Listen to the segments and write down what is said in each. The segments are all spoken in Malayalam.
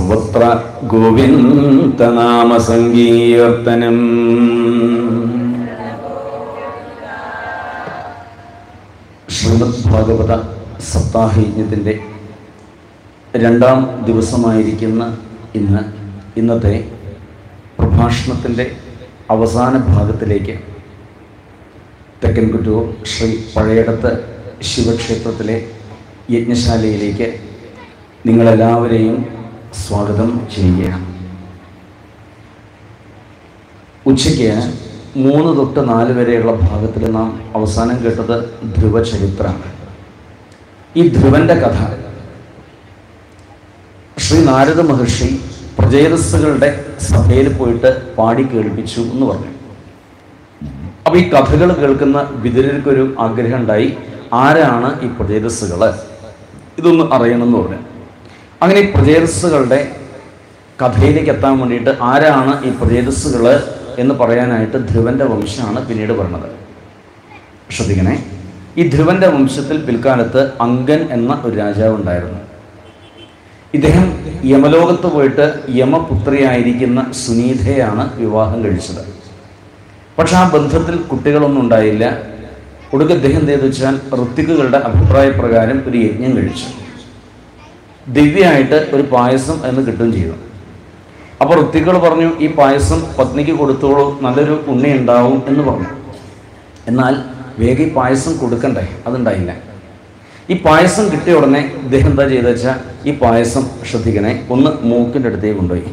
സർവത്ര ഗോവിന്ദനാമ സങ്കീർത്തനം ശ്രീമദ് ഭാഗവത സപ്താഹയജ്ഞത്തിൻ്റെ രണ്ടാം ദിവസമായിരിക്കുന്ന ഇന്ന് ഇന്നത്തെ പ്രഭാഷണത്തിൻ്റെ അവസാന ഭാഗത്തിലേക്ക് തെക്കൻകുറ്റൂർ ശ്രീ പഴയടത്ത് ശിവക്ഷേത്രത്തിലെ യജ്ഞശാലയിലേക്ക് നിങ്ങളെല്ലാവരെയും സ്വാഗതം ചെയ്യുകയാണ് ഉച്ചയ്ക്ക് മൂന്ന് തൊട്ട് നാല് വരെയുള്ള ഭാഗത്തിൽ നാം അവസാനം കേട്ടത് ധ്രുവചരിത്രമാണ് ഈ ധ്രുവന്റെ കഥ ശ്രീ നാരദ മഹർഷി പ്രജേതസ്സുകളുടെ സഭയിൽ പോയിട്ട് പാടി കേൾപ്പിച്ചു എന്ന് പറഞ്ഞു അപ്പൊ ഈ കഥകൾ കേൾക്കുന്ന വിതുരർക്കൊരു ആഗ്രഹം ഉണ്ടായി ആരാണ് ഈ പ്രജേതസ്സുകൾ ഇതൊന്ന് അറിയണമെന്ന് പറഞ്ഞു അങ്ങനെ ഈ പ്രജേതസ്സുകളുടെ കഥയിലേക്ക് എത്താൻ വേണ്ടിയിട്ട് ആരാണ് ഈ പ്രജേതസ്സുകൾ എന്ന് പറയാനായിട്ട് ധ്രുവന്റെ വംശമാണ് പിന്നീട് പറഞ്ഞത് ശ്രദ്ധിക്കണേ ഈ ധ്രുവന്റെ വംശത്തിൽ പിൽക്കാലത്ത് അങ്കൻ എന്ന ഒരു രാജാവ് ഉണ്ടായിരുന്നു ഇദ്ദേഹം യമലോകത്ത് പോയിട്ട് യമപുത്രിയായിരിക്കുന്ന സുനീതയാണ് വിവാഹം കഴിച്ചത് പക്ഷെ ആ ബന്ധത്തിൽ കുട്ടികളൊന്നും ഉണ്ടായില്ല ഒടുക്ക ഇദ്ദേഹം എന്ത് ചെയ്തു വെച്ചാൽ ഋത്തിക്കുകളുടെ അഭിപ്രായ പ്രകാരം ഒരു യജ്ഞം കഴിച്ചു ദിവ്യമായിട്ട് ഒരു പായസം എന്ന് കിട്ടുകയും ചെയ്തു അപ്പോൾ ഋത്തികൾ പറഞ്ഞു ഈ പായസം പത്നിക്ക് കൊടുത്തോളൂ നല്ലൊരു ഉണ്ണി ഉണ്ടാവും എന്ന് പറഞ്ഞു എന്നാൽ വേഗം ഈ പായസം കൊടുക്കണ്ടേ അതുണ്ടായില്ല ഈ പായസം കിട്ടിയ ഉടനെ ഇദ്ദേഹം എന്താ ചെയ്തെന്ന് വെച്ചാൽ ഈ പായസം ശ്രദ്ധിക്കണേ ഒന്ന് മൂക്കിൻ്റെ അടുത്തേക്ക് കൊണ്ടുപോയി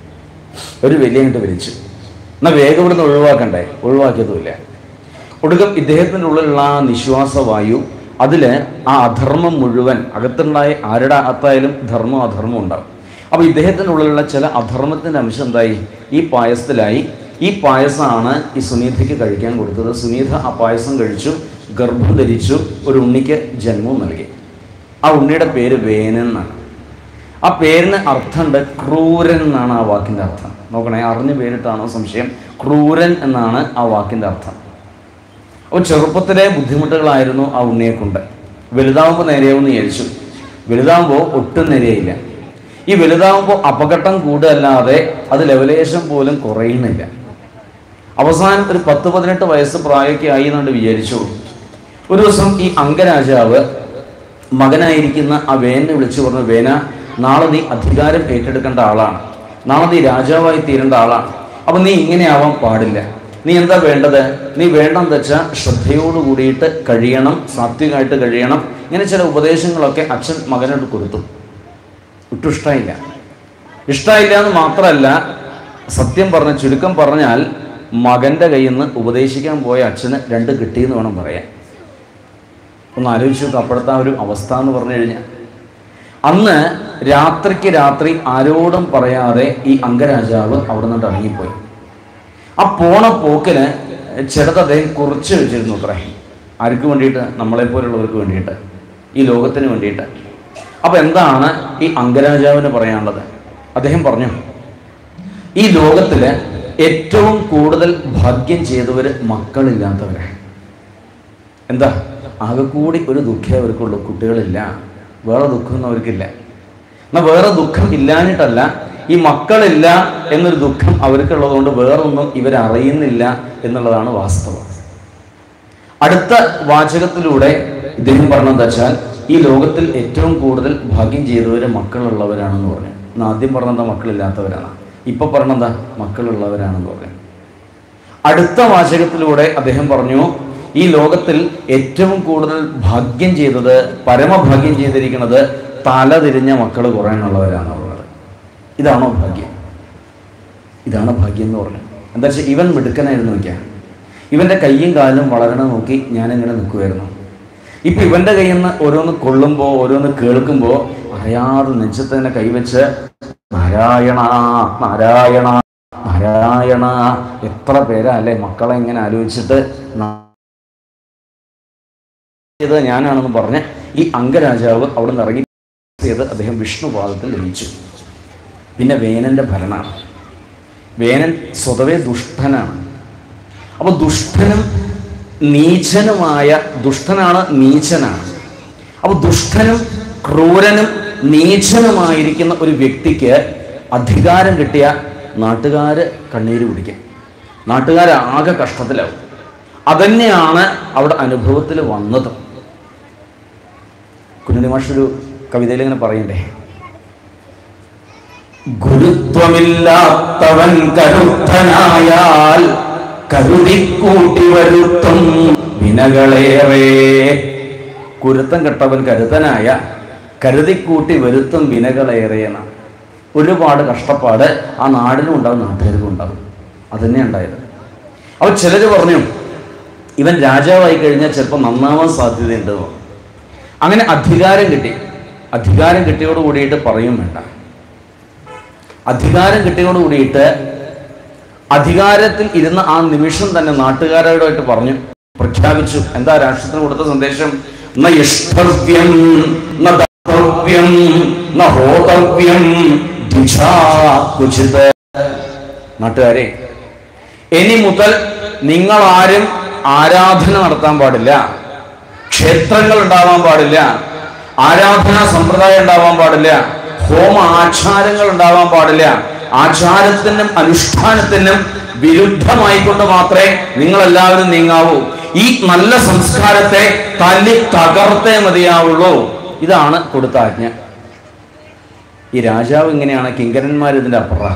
ഒരു വലിയ കണ്ട് വലിച്ചു എന്നാൽ വേഗം ഇവിടുന്ന് ഒഴിവാക്കണ്ടേ ഒഴിവാക്കിയതുമില്ല ഒടുക്കം ഇദ്ദേഹത്തിൻ്റെ ഉള്ളിലുള്ള ആ നിശ്വാസവായു അതിൽ ആ അധർമ്മം മുഴുവൻ അകത്തുണ്ടായ ആരുടെ അകത്തായാലും ധർമ്മം അധർമ്മം ഉണ്ടാവും അപ്പോൾ ഇദ്ദേഹത്തിൻ്റെ ഉള്ളിലുള്ള ചില അധർമ്മത്തിൻ്റെ അംശം എന്തായി ഈ പായസത്തിലായി ഈ പായസമാണ് ഈ സുനീതയ്ക്ക് കഴിക്കാൻ കൊടുത്തത് സുനീത ആ പായസം കഴിച്ചു ഗർഭം ധരിച്ചു ഒരു ഉണ്ണിക്ക് ജന്മവും നൽകി ആ ഉണ്ണിയുടെ പേര് വേനൻ എന്നാണ് ആ പേരിന് അർത്ഥമുണ്ട് ക്രൂരൻ എന്നാണ് ആ വാക്കിൻ്റെ അർത്ഥം നോക്കണേ അറിഞ്ഞ് പേരിട്ടാണോ സംശയം ക്രൂരൻ എന്നാണ് ആ വാക്കിൻ്റെ അർത്ഥം അപ്പോൾ ചെറുപ്പത്തിലെ ബുദ്ധിമുട്ടുകളായിരുന്നു ആ ഉണ്ണിയെ കൊണ്ട് വലുതാവുമ്പോൾ നേരെയാവുമെന്ന് വിചാരിച്ചു വലുതാവുമ്പോൾ ഒട്ടും നേരെയില്ല ഈ വലുതാവുമ്പോൾ അപകടം കൂടുകയല്ലാതെ അത് ലെവലേഷൻ പോലും കുറയുന്നില്ല അവസാനം ഒരു പത്ത് പതിനെട്ട് വയസ്സ് പ്രായമൊക്കെ ആയി എന്നുകൊണ്ട് വിചാരിച്ചു ഒരു ദിവസം ഈ അംഗരാജാവ് മകനായിരിക്കുന്ന ആ വേനെ വിളിച്ചു പറഞ്ഞു വേന നാളെ നീ അധികാരം ഏറ്റെടുക്കേണ്ട ആളാണ് നാളെ നീ രാജാവായി തീരേണ്ട ആളാണ് അപ്പം നീ ഇങ്ങനെ ആവാൻ പാടില്ല നീ എന്താ വേണ്ടത് നീ വേണ്ടെന്ന് വെച്ചാൽ ശ്രദ്ധയോട് കൂടിയിട്ട് കഴിയണം സാത്വികമായിട്ട് കഴിയണം ഇങ്ങനെ ചില ഉപദേശങ്ങളൊക്കെ അച്ഛൻ മകനോട് കൊടുത്തു ഒട്ടും ഇഷ്ടമായില്ല ഇഷ്ടമായില്ല എന്ന് മാത്രമല്ല സത്യം പറഞ്ഞ ചുരുക്കം പറഞ്ഞാൽ മകൻ്റെ കയ്യിൽ നിന്ന് ഉപദേശിക്കാൻ പോയ അച്ഛന് രണ്ട് കിട്ടിയെന്ന് വേണം പറയാൻ ഒന്ന് ആലോചിച്ച് നോക്കുക അപ്പോഴത്തെ ആ ഒരു അവസ്ഥ എന്ന് പറഞ്ഞു കഴിഞ്ഞാൽ അന്ന് രാത്രിക്ക് രാത്രി ആരോടും പറയാതെ ഈ അംഗരാജാവ് അവിടെ നിന്നിട്ട് ഇറങ്ങിപ്പോയി ആ പോണ പോക്കിന് ചിലത് അദ്ദേഹം കുറിച്ച് വെച്ചിരുന്നു അത്രേ ആർക്ക് വേണ്ടിയിട്ട് നമ്മളെപ്പോലുള്ളവർക്ക് വേണ്ടിയിട്ട് ഈ ലോകത്തിന് വേണ്ടിയിട്ട് അപ്പോൾ എന്താണ് ഈ അംഗരാജാവിന് പറയാനുള്ളത് അദ്ദേഹം പറഞ്ഞു ഈ ലോകത്തിൽ ഏറ്റവും കൂടുതൽ ഭാഗ്യം ചെയ്തവർ മക്കളില്ലാത്തവരാണ് എന്താ ആകെ കൂടി ഒരു ദുഃഖമേ അവർക്കുള്ളൂ കുട്ടികളില്ല വേറെ ദുഃഖമൊന്നും അവർക്കില്ല എന്നാൽ വേറെ ദുഃഖം ഇല്ലാഞ്ഞിട്ടല്ല ഈ മക്കളില്ല എന്നൊരു ദുഃഖം അവർക്കുള്ളതുകൊണ്ട് വേറൊന്നും ഇവരറിയുന്നില്ല എന്നുള്ളതാണ് വാസ്തവം അടുത്ത വാചകത്തിലൂടെ ഇദ്ദേഹം പറഞ്ഞതെന്ന് വെച്ചാൽ ഈ ലോകത്തിൽ ഏറ്റവും കൂടുതൽ ഭാഗ്യം ചെയ്തവർ മക്കളുള്ളവരാണെന്ന് പറഞ്ഞു എന്നാൽ ആദ്യം പറഞ്ഞെന്താ മക്കളില്ലാത്തവരാണ് ഇപ്പൊ പറഞ്ഞെന്താ മക്കളുള്ളവരാണെന്ന് പറഞ്ഞു അടുത്ത വാചകത്തിലൂടെ അദ്ദേഹം പറഞ്ഞു ഈ ലോകത്തിൽ ഏറ്റവും കൂടുതൽ ഭാഗ്യം ചെയ്തത് പരമഭാഗ്യം ചെയ്തിരിക്കുന്നത് തല തിരിഞ്ഞ മക്കൾ കുറയാനുള്ളവരാണ് ഉള്ളത് ഇതാണോ ഭാഗ്യം ഇതാണ് ഭാഗ്യം എന്ന് പറഞ്ഞു എന്താ വെച്ചാൽ ഇവൻ മിടുക്കനായിരുന്നു നോക്കിയാൽ ഇവൻ്റെ കയ്യും കാലും വളരണം നോക്കി ഞാനിങ്ങനെ നിൽക്കുമായിരുന്നു ഇപ്പൊ ഇവന്റെ കയ്യിൽ നിന്ന് ഓരോന്ന് കൊള്ളുമ്പോൾ ഓരോന്ന് കേൾക്കുമ്പോൾ അറിയാതെ നെഞ്ചത്ത് തന്നെ കൈവച്ച് നാരായണ നാരായണ നാരായണ എത്ര പേരാ അല്ലേ മക്കളെ ഇങ്ങനെ ആലോചിച്ചിട്ട് ന- ഇത് ഞാനാണെന്ന് പറഞ്ഞ് ഈ അംഗരാജാവ് അവിടെ നിന്ന് ഇറങ്ങി ചെയ്ത് അദ്ദേഹം വിഷ്ണുപാദത്തിൽ ലഭിച്ചു പിന്നെ വേനന്റെ ഭരണമാണ് വേനൻ സ്വതവേ ദുഷ്ടനാണ് അപ്പൊ ദുഷ്ടനും നീചനുമായ ദുഷ്ടനാണ് നീചനാണ് അപ്പൊ ദുഷ്ടനും ക്രൂരനും നീചനുമായിരിക്കുന്ന ഒരു വ്യക്തിക്ക് അധികാരം കിട്ടിയ നാട്ടുകാർ കണ്ണീര് കുടിക്കും നാട്ടുകാർ ആകെ കഷ്ടത്തിലാവും അതന്നെയാണ് അവിടെ അനുഭവത്തിൽ വന്നത് കുഞ്ഞുണ്ണി മാഷൊരു കവിതയിൽ ഇങ്ങനെ പറയണ്ടേ ഗുരുത്വമില്ലാത്തവൻ കരുത്തനായാൽ കരുതിക്കൂട്ടി വരുത്തും വിനകളേറെ കുരുത്തം കെട്ടവൻ കരുത്തനായ കരുതിക്കൂട്ടി വരുത്തും വിനകളേറെ എന്നാണ് ഒരുപാട് കഷ്ടപ്പാട് ആ നാടിനും ഉണ്ടാവും നാട്ടുകാർക്കും ഉണ്ടാവും അതന്നെ ഉണ്ടായത് അപ്പോൾ ചിലർ പറഞ്ഞു ഇവൻ രാജാവായി കഴിഞ്ഞാൽ ചിലപ്പോൾ നന്നാവാൻ സാധ്യതയുണ്ട് എന്ന് പറഞ്ഞു. അങ്ങനെ അധികാരം കിട്ടി അധികാരം കിട്ടിയോട് കൂടിയിട്ട് പറയും വേണ്ട അധികാരം കിട്ടിയോട് കൂടിയിട്ട് അധികാരത്തിൽ ഇരുന്ന ആ നിമിഷം തന്നെ നാട്ടുകാരോടായിട്ട് പറഞ്ഞു പ്രഖ്യാപിച്ചു എന്താ രാഷ്ട്രത്തിന് കൊടുത്ത സന്ദേശം ന ഇഷ്ടവ്യം ന ദാതവ്യം ന ഹോതവ്യം ദ്വിജാകുചിത് നാട്ടുകാരെ ഇനി മുതൽ നിങ്ങൾ ആരും ആരാധന നടത്താൻ പാടില്ല ക്ഷേത്രങ്ങൾ ഉണ്ടാവാൻ പാടില്ല ആരാധനാ സമ്പ്രദായം ഉണ്ടാവാൻ പാടില്ല ഹോമ ആചാരങ്ങൾ ഉണ്ടാവാൻ പാടില്ല ആചാരത്തിനും അനുഷ്ഠാനത്തിനും വിരുദ്ധമായിക്കൊണ്ട് മാത്രമേ നിങ്ങൾ എല്ലാവരും നീങ്ങാവൂ ഈ നല്ല സംസ്കാരത്തെ തല്ലി തകർത്തേ മതിയാവുള്ളൂ ഇതാണ് കൊടുത്ത ആജ്ഞ ഈ രാജാവ് ഇങ്ങനെയാണ് കിങ്കരന്മാർ ഇതിൻ്റെ അപ്പുറ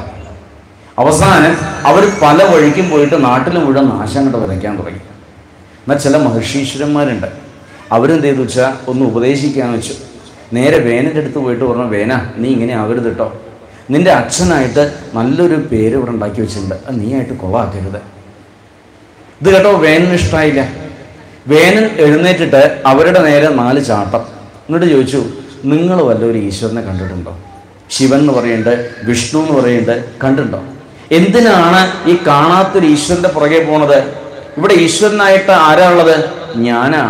അവസാനം അവർ പല വഴിക്കും പോയിട്ട് നാട്ടിൽ മുഴുവൻ നാശം കണ്ട് വിതയ്ക്കാൻ തുടങ്ങി എന്നാൽ ചില മഹർഷീശ്വരന്മാരുണ്ട് അവരെന്ത് ചെയ്തു വെച്ചാൽ ഒന്ന് ഉപദേശിക്കാന്ന് വെച്ചു നേരെ വേനൻ്റെ അടുത്ത് പോയിട്ട് പറഞ്ഞു വേന നീ ഇങ്ങനെ ആകരുത് കേട്ടോ നിന്റെ അച്ഛനായിട്ട് നല്ലൊരു പേര് ഇവിടെ ഉണ്ടാക്കി വെച്ചിട്ടുണ്ട് അത് നീ ആയിട്ട് കൊളാക്കരുത് ഇത് കേട്ടോ വേനന് ഇഷ്ടമായില്ല വേനൻ എഴുന്നേറ്റിട്ട് അവരുടെ നേരെ നാല് ചാട്ടം എന്നിട്ട് ചോദിച്ചു നിങ്ങൾ വല്ലൊരു ഈശ്വരനെ കണ്ടിട്ടുണ്ടോ ശിവൻ എന്ന് പറയുന്നുണ്ട് വിഷ്ണു എന്ന് പറയുന്നുണ്ട് കണ്ടിട്ടുണ്ടോ എന്തിനാണ് ഈ കാണാത്തൊരു ഈശ്വരന്റെ പുറകെ പോണത് ഇവിടെ ഈശ്വരനായിട്ട് ആരാ ഉള്ളത് ഞാനാ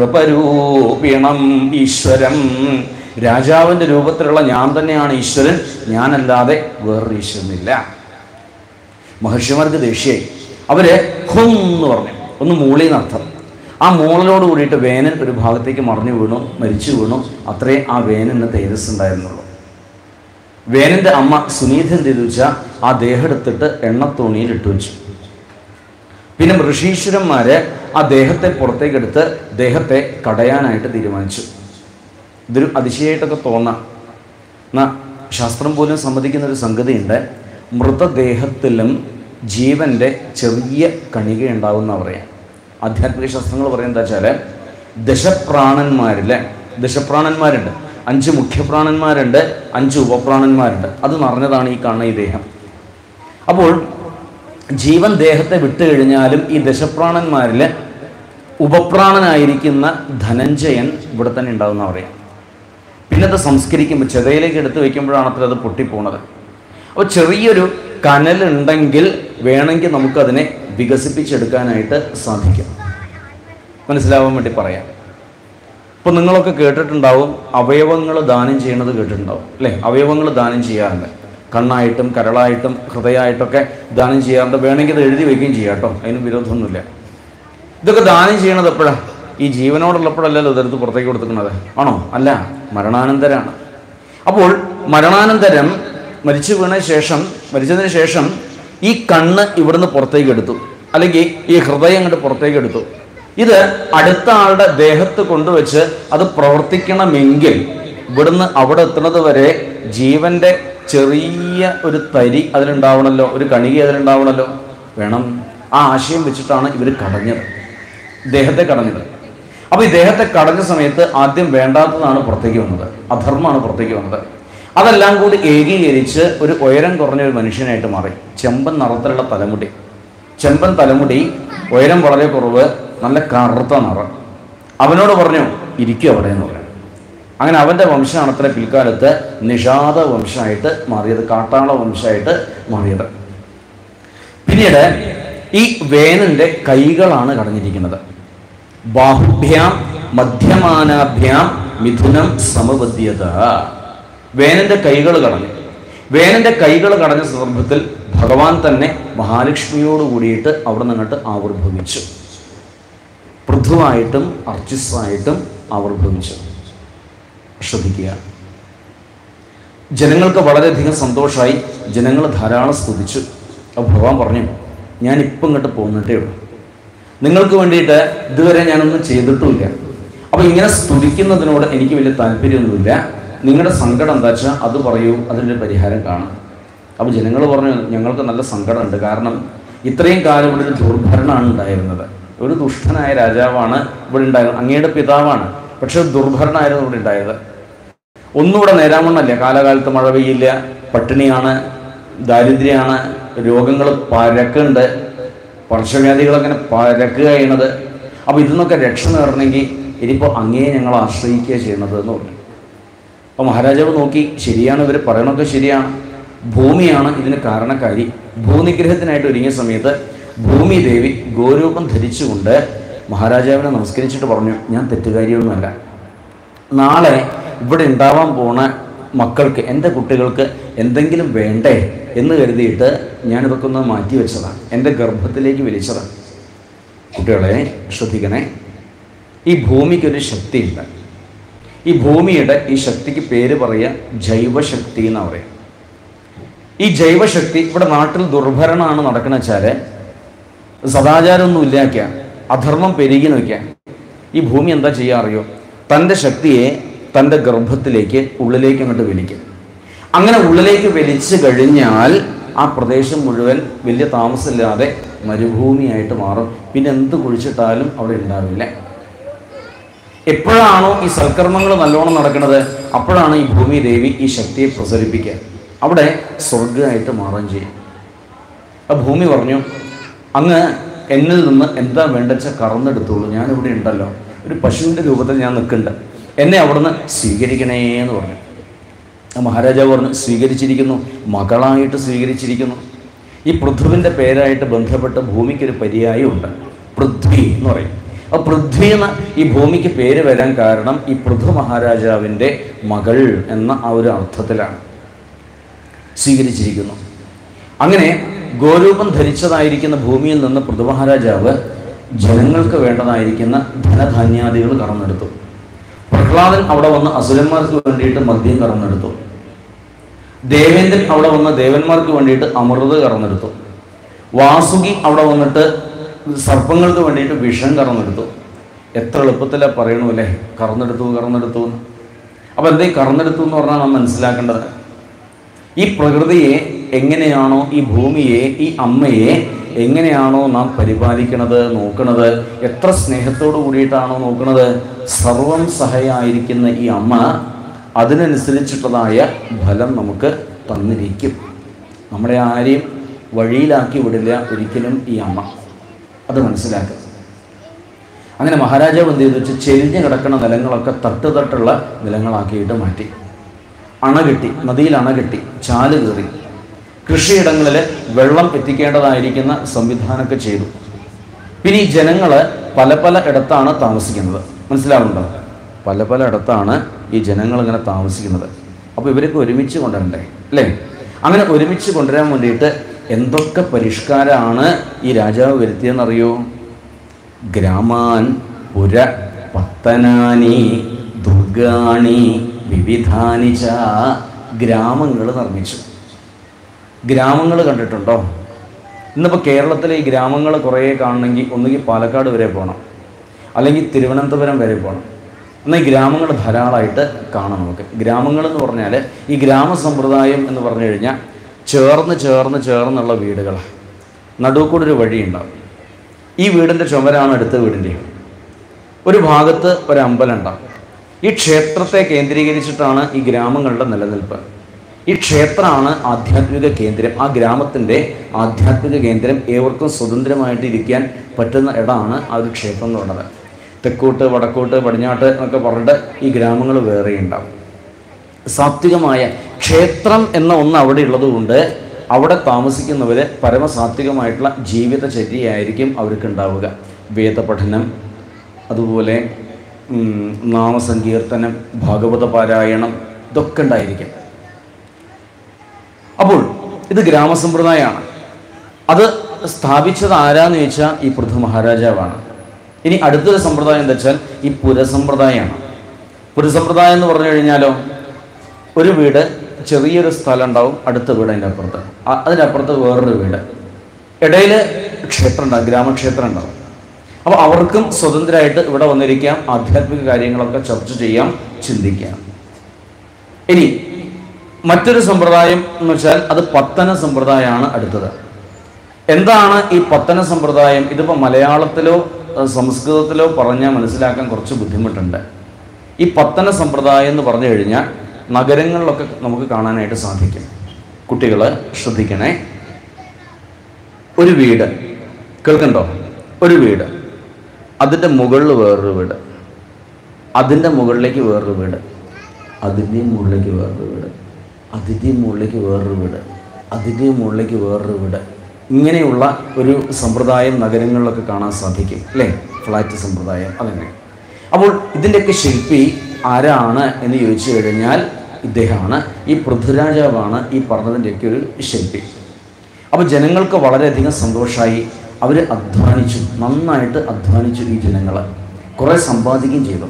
നൃപരൂപിണം ഈശ്വരം രാജാവിന്റെ രൂപത്തിലുള്ള ഞാൻ തന്നെയാണ് ഈശ്വരൻ ഞാനല്ലാതെ വേറൊരു ഈശ്വരനില്ല മഹർഷിമാർക്ക് ദേഷ്യമായി അവര് ഹും എന്ന് പറഞ്ഞു ഒന്ന് മൂളി എന്നർത്ഥം ആ മൂളലോട് കൂടിയിട്ട് വേനൽ ഒരു ഭാഗത്തേക്ക് മറിഞ്ഞു വീണു മരിച്ചു വീണു അത്രേ ആ വേനലിന് തേജസ് ഉണ്ടായിരുന്നുള്ളൂ വേനന്റെ അമ്മ സുനീത എന്ത് ചെയ്തു വെച്ചാൽ ആ ദേഹം എടുത്തിട്ട് എണ്ണത്തോണിയിൽ ഇട്ടു വെച്ചു പിന്നെ ഋഷീശ്വരന്മാര് ആ ദേഹത്തെ പുറത്തേക്ക് എടുത്ത് ദേഹത്തെ കടയാനായിട്ട് തീരുമാനിച്ചു ഇതൊരു അതിശയമായിട്ടൊക്കെ തോന്നാം എന്നാ ശാസ്ത്രം പോലും സമ്മതിക്കുന്ന ഒരു സംഗതിയുണ്ട് മൃതദേഹത്തിലും ജീവൻ്റെ ചെറിയ കണിക ഉണ്ടാവുന്ന പറയാം ആധ്യാത്മിക ശാസ്ത്രങ്ങൾ പറയുന്നത് എന്താ വെച്ചാൽ ദശപ്രാണന്മാരിലെ ദശപ്രാണന്മാരുണ്ട് അഞ്ച് മുഖ്യപ്രാണന്മാരുണ്ട് അഞ്ച് ഉപപ്രാണന്മാരുണ്ട് അത് നിറഞ്ഞതാണ് ഈ കാണുന്ന ഈ ദേഹം അപ്പോൾ ജീവൻ ദേഹത്തെ വിട്ടു കഴിഞ്ഞാലും ഈ ദശപ്രാണന്മാരിൽ ഉപപ്രാണനായിരിക്കുന്ന ധനഞ്ജയൻ ഇവിടെ തന്നെ ഉണ്ടാവുന്ന പറയാം പിന്നെ അത് സംസ്കരിക്കുമ്പോൾ ചെതയിലേക്ക് എടുത്ത് വെക്കുമ്പോഴാണ് അത്ര അത് പൊട്ടിപ്പോണത് അപ്പോൾ ചെറിയൊരു കനലുണ്ടെങ്കിൽ വേണമെങ്കിൽ നമുക്കതിനെ വികസിപ്പിച്ചെടുക്കാനായിട്ട് സാധിക്കും മനസ്സിലാവാൻ വേണ്ടി പറയാം ഇപ്പോൾ നിങ്ങളൊക്കെ കേട്ടിട്ടുണ്ടാവും അവയവങ്ങൾ ദാനം ചെയ്യണത് കേട്ടിട്ടുണ്ടാവും അല്ലേ അവയവങ്ങൾ ദാനം ചെയ്യാറുണ്ട് കണ്ണായിട്ടും കരളായിട്ടും ഹൃദയമായിട്ടൊക്കെ ദാനം ചെയ്യാറുണ്ട് വേണമെങ്കിൽ അത് എഴുതി വയ്ക്കുകയും ചെയ്യാം കേട്ടോ അതിന് വിരോധമൊന്നുമില്ല ഇതൊക്കെ ദാനം ചെയ്യണത് എപ്പോഴാണ് ഈ ജീവനോടുള്ളപ്പോഴല്ലല്ലോ ഇതെടുത്ത് പുറത്തേക്ക് കൊടുത്തിരിക്കുന്നത് ആണോ അല്ല മരണാനന്തരാണ് അപ്പോൾ മരണാനന്തരം മരിച്ചു വീണ ശേഷം മരിച്ചതിന് ശേഷം ഈ കണ്ണ് ഇവിടുന്ന് പുറത്തേക്ക് എടുത്തു അല്ലെങ്കിൽ ഈ ഹൃദയം അങ്ങോട്ട് പുറത്തേക്ക് എടുത്തു ഇത് അടുത്ത ആളുടെ ദേഹത്ത് കൊണ്ടുവച്ച് അത് പ്രവർത്തിക്കണമെങ്കിൽ ഇവിടുന്ന് അവിടെ എത്തുന്നത് വരെ ജീവന്റെ ചെറിയ ഒരു തരി അതിലുണ്ടാവണമല്ലോ ഒരു കണിക അതിലുണ്ടാവണമല്ലോ വേണം ആ ആശയം വെച്ചിട്ടാണ് ഇവർ കടഞ്ഞത് ദേഹത്തെ കടഞ്ഞത് അപ്പോൾ ഈ ദേഹത്തെ കടഞ്ഞ സമയത്ത് ആദ്യം വേണ്ടാത്തതാണ് പുറത്തേക്ക് വന്നത് അധർമ്മമാണ് പുറത്തേക്ക് വന്നത് അതെല്ലാം കൂടി ഏകീകരിച്ച് ഒരു ഉയരം കുറഞ്ഞ ഒരു മനുഷ്യനായിട്ട് മാറി ചെമ്പൻ നിറത്തിലുള്ള തലമുടി ചെമ്പൻ തലമുടി ഉയരം വളരെ കുറവ് നല്ല കറുത്ത നിറം അവനോട് പറഞ്ഞു ഇരിക്കും അവിടെ എന്ന് പറഞ്ഞു അങ്ങനെ അവൻ്റെ വംശമാണ് അത്ര പിൽക്കാലത്ത് നിഷാദ വംശമായിട്ട് മാറിയത് കാട്ടാള വംശമായിട്ട് മാറിയത് പിന്നീട് ഈ വേനന്റെ കൈകളാണ് കടഞ്ഞിരിക്കുന്നത് ബാഹുഭ്യാം മധ്യമാനാഭ്യാം മിഥുനം സമബദ്ധ്യത വേനന്റെ കൈകൾ കടഞ്ഞു വേനന്റെ കൈകൾ കടഞ്ഞ സന്ദർഭത്തിൽ ഭഗവാൻ തന്നെ മഹാലക്ഷ്മിയോട് കൂടിയിട്ട് അവിടെ നിന്നിട്ട് ആവിർഭവിച്ചു പൃഥുവായിട്ടും അർച്ചിസായിട്ടും ആവിർഭവിച്ചു ശ്രദ്ധിക്കുക ജനങ്ങൾക്ക് വളരെയധികം സന്തോഷമായി ജനങ്ങൾ ധാരാളം സ്തുതിച്ചു അപ്പോൾ ഭഗവാൻ പറഞ്ഞു ഞാൻ ഇപ്പം ഇങ്ങോട്ട് പോന്നിട്ടേ ഉള്ളൂ നിങ്ങൾക്ക് വേണ്ടിയിട്ട് ഇതുവരെ ഞാനൊന്നും ചെയ്തിട്ടുമില്ല അപ്പോൾ ഇങ്ങനെ സ്തുതിക്കുന്നതിനോട് എനിക്ക് വലിയ താല്പര്യമൊന്നുമില്ല നിങ്ങളുടെ സങ്കടം എന്താ വെച്ചാൽ അത് പറയൂ അതിൻ്റെ പരിഹാരം കാണാം അപ്പോൾ ജനങ്ങൾ പറഞ്ഞു ഞങ്ങൾക്ക് നല്ല സങ്കടമുണ്ട് കാരണം ഇത്രയും കാലം ഇവിടെ ഒരു ദുർഭരണമാണ് ഉണ്ടായിരുന്നത് ഒരു ദുഷ്ടനായ രാജാവാണ് ഇവിടെ ഉണ്ടായിരുന്നത് അങ്ങയുടെ പിതാവാണ് പക്ഷെ ഒരു ദുർഭരണമായിരുന്നു ഇവിടെ ഉണ്ടായത് ഒന്നുകൂടെ നേരാമണ്ണല്ല കാലകാലത്ത് മഴ പെയ്യില്ല പട്ടിണിയാണ് ദാരിദ്ര്യമാണ് രോഗങ്ങൾ പരക്കുണ്ട് പർശ്വവ്യാധികൾ അങ്ങനെ പരക്കുക ചെയ്യണത് അപ്പോൾ ഇതിന്നൊക്കെ രക്ഷ നേടണമെങ്കിൽ ഇനിയിപ്പോൾ അങ്ങേ ഞങ്ങൾ ആശ്രയിക്കുക ചെയ്യണത് എന്ന് പറഞ്ഞു അപ്പോൾ മഹാരാജാവ് നോക്കി ശരിയാണ് ഇവർ പറയണതൊക്കെ ശരിയാണ് ഭൂമിയാണ് ഇതിന് കാരണക്കാരി ഭൂനിഗ്രഹത്തിനായിട്ട് ഒരുങ്ങിയ സമയത്ത് ഭൂമി ദേവി ഗോരൂപം ധരിച്ചുകൊണ്ട് മഹാരാജാവിനെ നമസ്കരിച്ചിട്ട് പറഞ്ഞു ഞാൻ തെറ്റുകാരിയൊന്നുമല്ല നാളെ ഇവിടെ ഉണ്ടാവാൻ പോണ മക്കൾക്ക് എൻ്റെ കുട്ടികൾക്ക് എന്തെങ്കിലും വേണ്ടേ എന്ന് കരുതിയിട്ട് ഞാനിതൊക്കെ ഒന്ന് മാറ്റി വെച്ചതാണ് എൻ്റെ ഗർഭത്തിലേക്ക് വലിച്ചതാണ് കുട്ടികളെ ശ്രദ്ധിക്കണേ ഈ ഭൂമിക്കൊരു ശക്തിയുണ്ട് ഈ ഭൂമിയുടെ ഈ ശക്തിക്ക് പേര് പറയുക ജൈവശക്തി എന്നാ പറയുക ഈ ജൈവശക്തി ഇവിടെ നാട്ടിൽ ദുർഭരണമാണ് നടക്കുന്ന വെച്ചാൽ സദാചാരമൊന്നും ഇല്ലാക്കുക അധർമ്മം പെരുകി നോക്കുക ഈ ഭൂമി എന്താ ചെയ്യുക അറിയോ തൻ്റെ ശക്തിയെ തൻ്റെ ഗർഭത്തിലേക്ക് ഉള്ളിലേക്ക് അങ്ങോട്ട് വലിക്കും അങ്ങനെ ഉള്ളിലേക്ക് വലിച്ചു കഴിഞ്ഞാൽ ആ പ്രദേശം മുഴുവൻ വലിയ താമസമില്ലാതെ മരുഭൂമിയായിട്ട് മാറും പിന്നെ എന്ത് കുഴിച്ചിട്ടാലും അവിടെ ഉണ്ടാവില്ല എപ്പോഴാണോ ഈ സൽക്കർമ്മങ്ങൾ നല്ലോണം നടക്കുന്നത് അപ്പോഴാണ് ഈ ഭൂമി ദേവി ഈ ശക്തിയെ പ്രസരിപ്പിക്കുക അവിടെ സ്വർഗമായിട്ട് മാറുകയും ചെയ്യും ആ ഭൂമി പറഞ്ഞു അങ്ങ് എന്നിൽ നിന്ന് എന്താ വേണ്ടെച്ച കറന്നെടുത്തോളൂ ഞാനിവിടെ ഉണ്ടല്ലോ ഒരു പശുവിൻ്റെ രൂപത്തിൽ ഞാൻ നിൽക്കുന്നുണ്ട് എന്നെ അവിടുന്ന് സ്വീകരിക്കണേ എന്ന് പറഞ്ഞു ആ മഹാരാജാവ് പറഞ്ഞു സ്വീകരിച്ചിരിക്കുന്നു മകളായിട്ട് സ്വീകരിച്ചിരിക്കുന്നു ഈ പൃഥ്വിൻ്റെ പേരായിട്ട് ബന്ധപ്പെട്ട് ഭൂമിക്കൊരു പര്യായമുണ്ട് പൃഥ്വി എന്ന് പറയും ആ പൃഥ്വി എന്ന ഈ ഭൂമിക്ക് പേര് വരാൻ കാരണം ഈ പൃഥു മഹാരാജാവിൻ്റെ മകൾ എന്ന ആ ഒരു അർത്ഥത്തിലാണ് സ്വീകരിച്ചിരിക്കുന്നു അങ്ങനെ ഗോരൂപം ധരിച്ചതായിരിക്കുന്ന ഭൂമിയിൽ നിന്ന് പൃഥു മഹാരാജാവ് ജനങ്ങൾക്ക് വേണ്ടതായിരിക്കുന്ന ധനധാന്യാദികൾ കറന്നെടുത്തു പ്രഹ്ലാദൻ അവിടെ വന്ന് അസുരന്മാർക്ക് വേണ്ടിയിട്ട് മദ്യം കറന്നെടുത്തു ദേവേന്ദ്രൻ അവിടെ വന്ന് ദേവന്മാർക്ക് വേണ്ടിയിട്ട് അമൃത് കറന്നെടുത്തു വാസുകി അവിടെ വന്നിട്ട് സർപ്പങ്ങൾക്ക് വേണ്ടിയിട്ട് വിഷം കറന്നെടുത്തു എത്ര എളുപ്പത്തിലാണ് പറയണു അല്ലേ കറന്നെടുത്തു കറന്നെടുത്തു എന്ന് അപ്പോൾ എന്തേ കറന്നെടുത്തു എന്ന് പറഞ്ഞാൽ നാം മനസ്സിലാക്കേണ്ടത് ഈ പ്രകൃതിയെ എങ്ങനെയാണോ ഈ ഭൂമിയെ ഈ അമ്മയെ എങ്ങനെയാണോ നാം പരിപാലിക്കണത് നോക്കണത് എത്ര സ്നേഹത്തോടു കൂടിയിട്ടാണോ നോക്കണത് സർവം സഹയായിരിക്കുന്ന ഈ അമ്മ അതിനനുസരിച്ചിട്ടതായ ഫലം നമുക്ക് തന്നിരിക്കും നമ്മളെ ആരെയും വഴിയിലാക്കി വിടില്ല ഒരിക്കലും ഈ അമ്മ അത് മനസ്സിലാക്കുക അങ്ങനെ മഹാരാജാവ് എന്ത് ചെയ്തു വെച്ചാൽ ചെരിഞ്ഞ് കിടക്കുന്ന നിലങ്ങളൊക്കെ തട്ട് തട്ടുള്ള നിലങ്ങളാക്കിയിട്ട് മാറ്റി അണ കെട്ടി നദിയിൽ അണ കെട്ടി ചാല് കയറി കൃഷിയിടങ്ങളിൽ വെള്ളം എത്തിക്കേണ്ടതായിരിക്കുന്ന സംവിധാനമൊക്കെ ചെയ്തു പിന്നെ ഈ ജനങ്ങൾ പല പല ഇടത്താണ് താമസിക്കുന്നത് മനസ്സിലാവുന്നുണ്ടോ പല പല ഇടത്താണ് ഈ ജനങ്ങൾ ഇങ്ങനെ താമസിക്കുന്നത് അപ്പോൾ ഇവരൊക്കെ ഒരുമിച്ച് കൊണ്ടുവരണ്ടേ അല്ലേ അങ്ങനെ ഒരുമിച്ച് കൊണ്ടുവരാൻ വേണ്ടിയിട്ട് എന്തൊക്കെ പരിഷ്കാരമാണ് ഈ രാജാവ് വരുത്തിയെന്നറിയോ ഗ്രാമാൻ പുര പത്തനാനി ദുർഗാണി വിവിധാനി ച ഗ്രാമങ്ങൾ നിർമ്മിച്ചു ഗ്രാമങ്ങൾ കണ്ടിട്ടുണ്ടോ ഇന്നിപ്പോൾ കേരളത്തിലെ ഈ ഗ്രാമങ്ങൾ കുറേ കാണണമെങ്കിൽ ഒന്നുകിൽ പാലക്കാട് വരെ പോകണം അല്ലെങ്കിൽ തിരുവനന്തപുരം വരെ പോകണം എന്നാൽ ഈ ഗ്രാമങ്ങൾ ധാരാളമായിട്ട് കാണാം നമുക്ക് ഗ്രാമങ്ങൾ എന്ന് പറഞ്ഞാൽ ഈ ഗ്രാമസമ്പ്രദായം എന്ന് പറഞ്ഞു കഴിഞ്ഞാൽ ചേർന്ന് ചേർന്ന് ചേർന്നുള്ള വീടുകൾ നടുക്കൂടെ ഒരു വഴിയുണ്ടാവും ഈ വീടിൻ്റെ ചുമരാണ് അടുത്ത വീടിൻ്റെ ഒരു ഭാഗത്ത് ഒരു അമ്പലം ഉണ്ടാവും ഈ ക്ഷേത്രത്തെ കേന്ദ്രീകരിച്ചിട്ടാണ് ഈ ഗ്രാമങ്ങളുടെ നിലനിൽപ്പ് ഈ ക്ഷേത്രമാണ് ആധ്യാത്മിക കേന്ദ്രം ആ ഗ്രാമത്തിൻ്റെ ആധ്യാത്മിക കേന്ദ്രം ഏവർക്കും സ്വതന്ത്രമായിട്ട് ഇരിക്കാൻ പറ്റുന്ന ഇടമാണ് ആ ഒരു ക്ഷേത്രം എന്ന് പറയുന്നത് തെക്കോട്ട് വടക്കോട്ട് പടിഞ്ഞാട്ട് എന്നൊക്കെ പറഞ്ഞിട്ട് ഈ ഗ്രാമങ്ങൾ വേറെ ഉണ്ടാവും സാത്വികമായ ക്ഷേത്രം എന്ന ഒന്ന് അവിടെ ഉള്ളതുകൊണ്ട് അവിടെ താമസിക്കുന്നവർ പരമസാത്വികമായിട്ടുള്ള ജീവിതചര്യയായിരിക്കും അവർക്ക് ഉണ്ടാവുക വേദപഠനം അതുപോലെ ഉം, നാമസങ്കീർത്തനം ഭാഗവത പാരായണം ഇതൊക്കെ ഉണ്ടായിരിക്കും അപ്പോൾ ഇത് ഗ്രാമസമ്പ്രദായമാണ് അത് സ്ഥാപിച്ചത് ആരാന്ന് ചോദിച്ചാൽ ഈ പൃഥു മഹാരാജാവാണ് ഇനി അടുത്തൊരു സമ്പ്രദായം എന്താ വെച്ചാൽ ഈ പുരസമ്പ്രദായമാണ് പുരസമ്പ്രദായം എന്ന് പറഞ്ഞു കഴിഞ്ഞാലോ ഒരു വീട് ചെറിയൊരു സ്ഥലം ഉണ്ടാവും അടുത്ത വീട് അതിൻ്റെ അപ്പുറത്ത് അ- അതിനപ്പുറത്ത് വേറൊരു വീട് ഇടയിൽ ക്ഷേത്രം ഉണ്ടാവും ഗ്രാമക്ഷേത്രം ഉണ്ടാവും അപ്പോൾ അവർക്കും സ്വതന്ത്രമായിട്ട് ഇവിടെ വന്നിരിക്കാം ആധ്യാത്മിക കാര്യങ്ങളൊക്കെ ചർച്ച ചെയ്യാം ചിന്തിക്കാം ഇനി മറ്റൊരു സമ്പ്രദായം എന്ന് വെച്ചാൽ അത് പത്തന സമ്പ്രദായമാണ് അടുത്തത് എന്താണ് ഈ പത്തന സമ്പ്രദായം ഇതിപ്പോൾ മലയാളത്തിലോ അഹ് സംസ്കൃതത്തിലോ പറഞ്ഞാൽ മനസ്സിലാക്കാൻ കുറച്ച് ബുദ്ധിമുട്ടുണ്ട് ഈ പത്തന സമ്പ്രദായം എന്ന് പറഞ്ഞു കഴിഞ്ഞാൽ നഗരങ്ങളിലൊക്കെ നമുക്ക് കാണാനായിട്ട് സാധിക്കും കുട്ടികൾ ശ്രദ്ധിക്കണേ ഒരു വീട് കേൾക്കണ്ടോ ഒരു വീട് അതിൻ്റെ മുകളിൽ വേറൊരു വീട് അതിൻ്റെ മുകളിലേക്ക് വേറൊരു വീട് അതിൻ്റെയും മുകളിലേക്ക് വേറൊരു വീട് അതിൻ്റെയും മുകളിലേക്ക് വേറൊരു വീട് അതിൻ്റെയും മുകളിലേക്ക് വേറൊരു വീട് ഇങ്ങനെയുള്ള ഒരു സമ്പ്രദായം നഗരങ്ങളിലൊക്കെ കാണാൻ സാധിക്കും അല്ലേ ഫ്ലാറ്റ് സമ്പ്രദായം അതന്നെ അപ്പോൾ ഇതിൻ്റെയൊക്കെ ശില്പി ആരാണ് എന്ന് ചോദിച്ചു കഴിഞ്ഞാൽ ഇദ്ദേഹമാണ് ഈ പൃഥ്വിരാജാവാണ് ഈ പറഞ്ഞതിൻ്റെയൊക്കെ ഒരു ശില്പി അപ്പോൾ ജനങ്ങൾക്ക് വളരെയധികം സന്തോഷമായി അവർ അധ്വാനിച്ചു നന്നായിട്ട് അധ്വാനിച്ചു ഈ ജനങ്ങൾ കുറേ സമ്പാദിക്കുകയും ചെയ്തു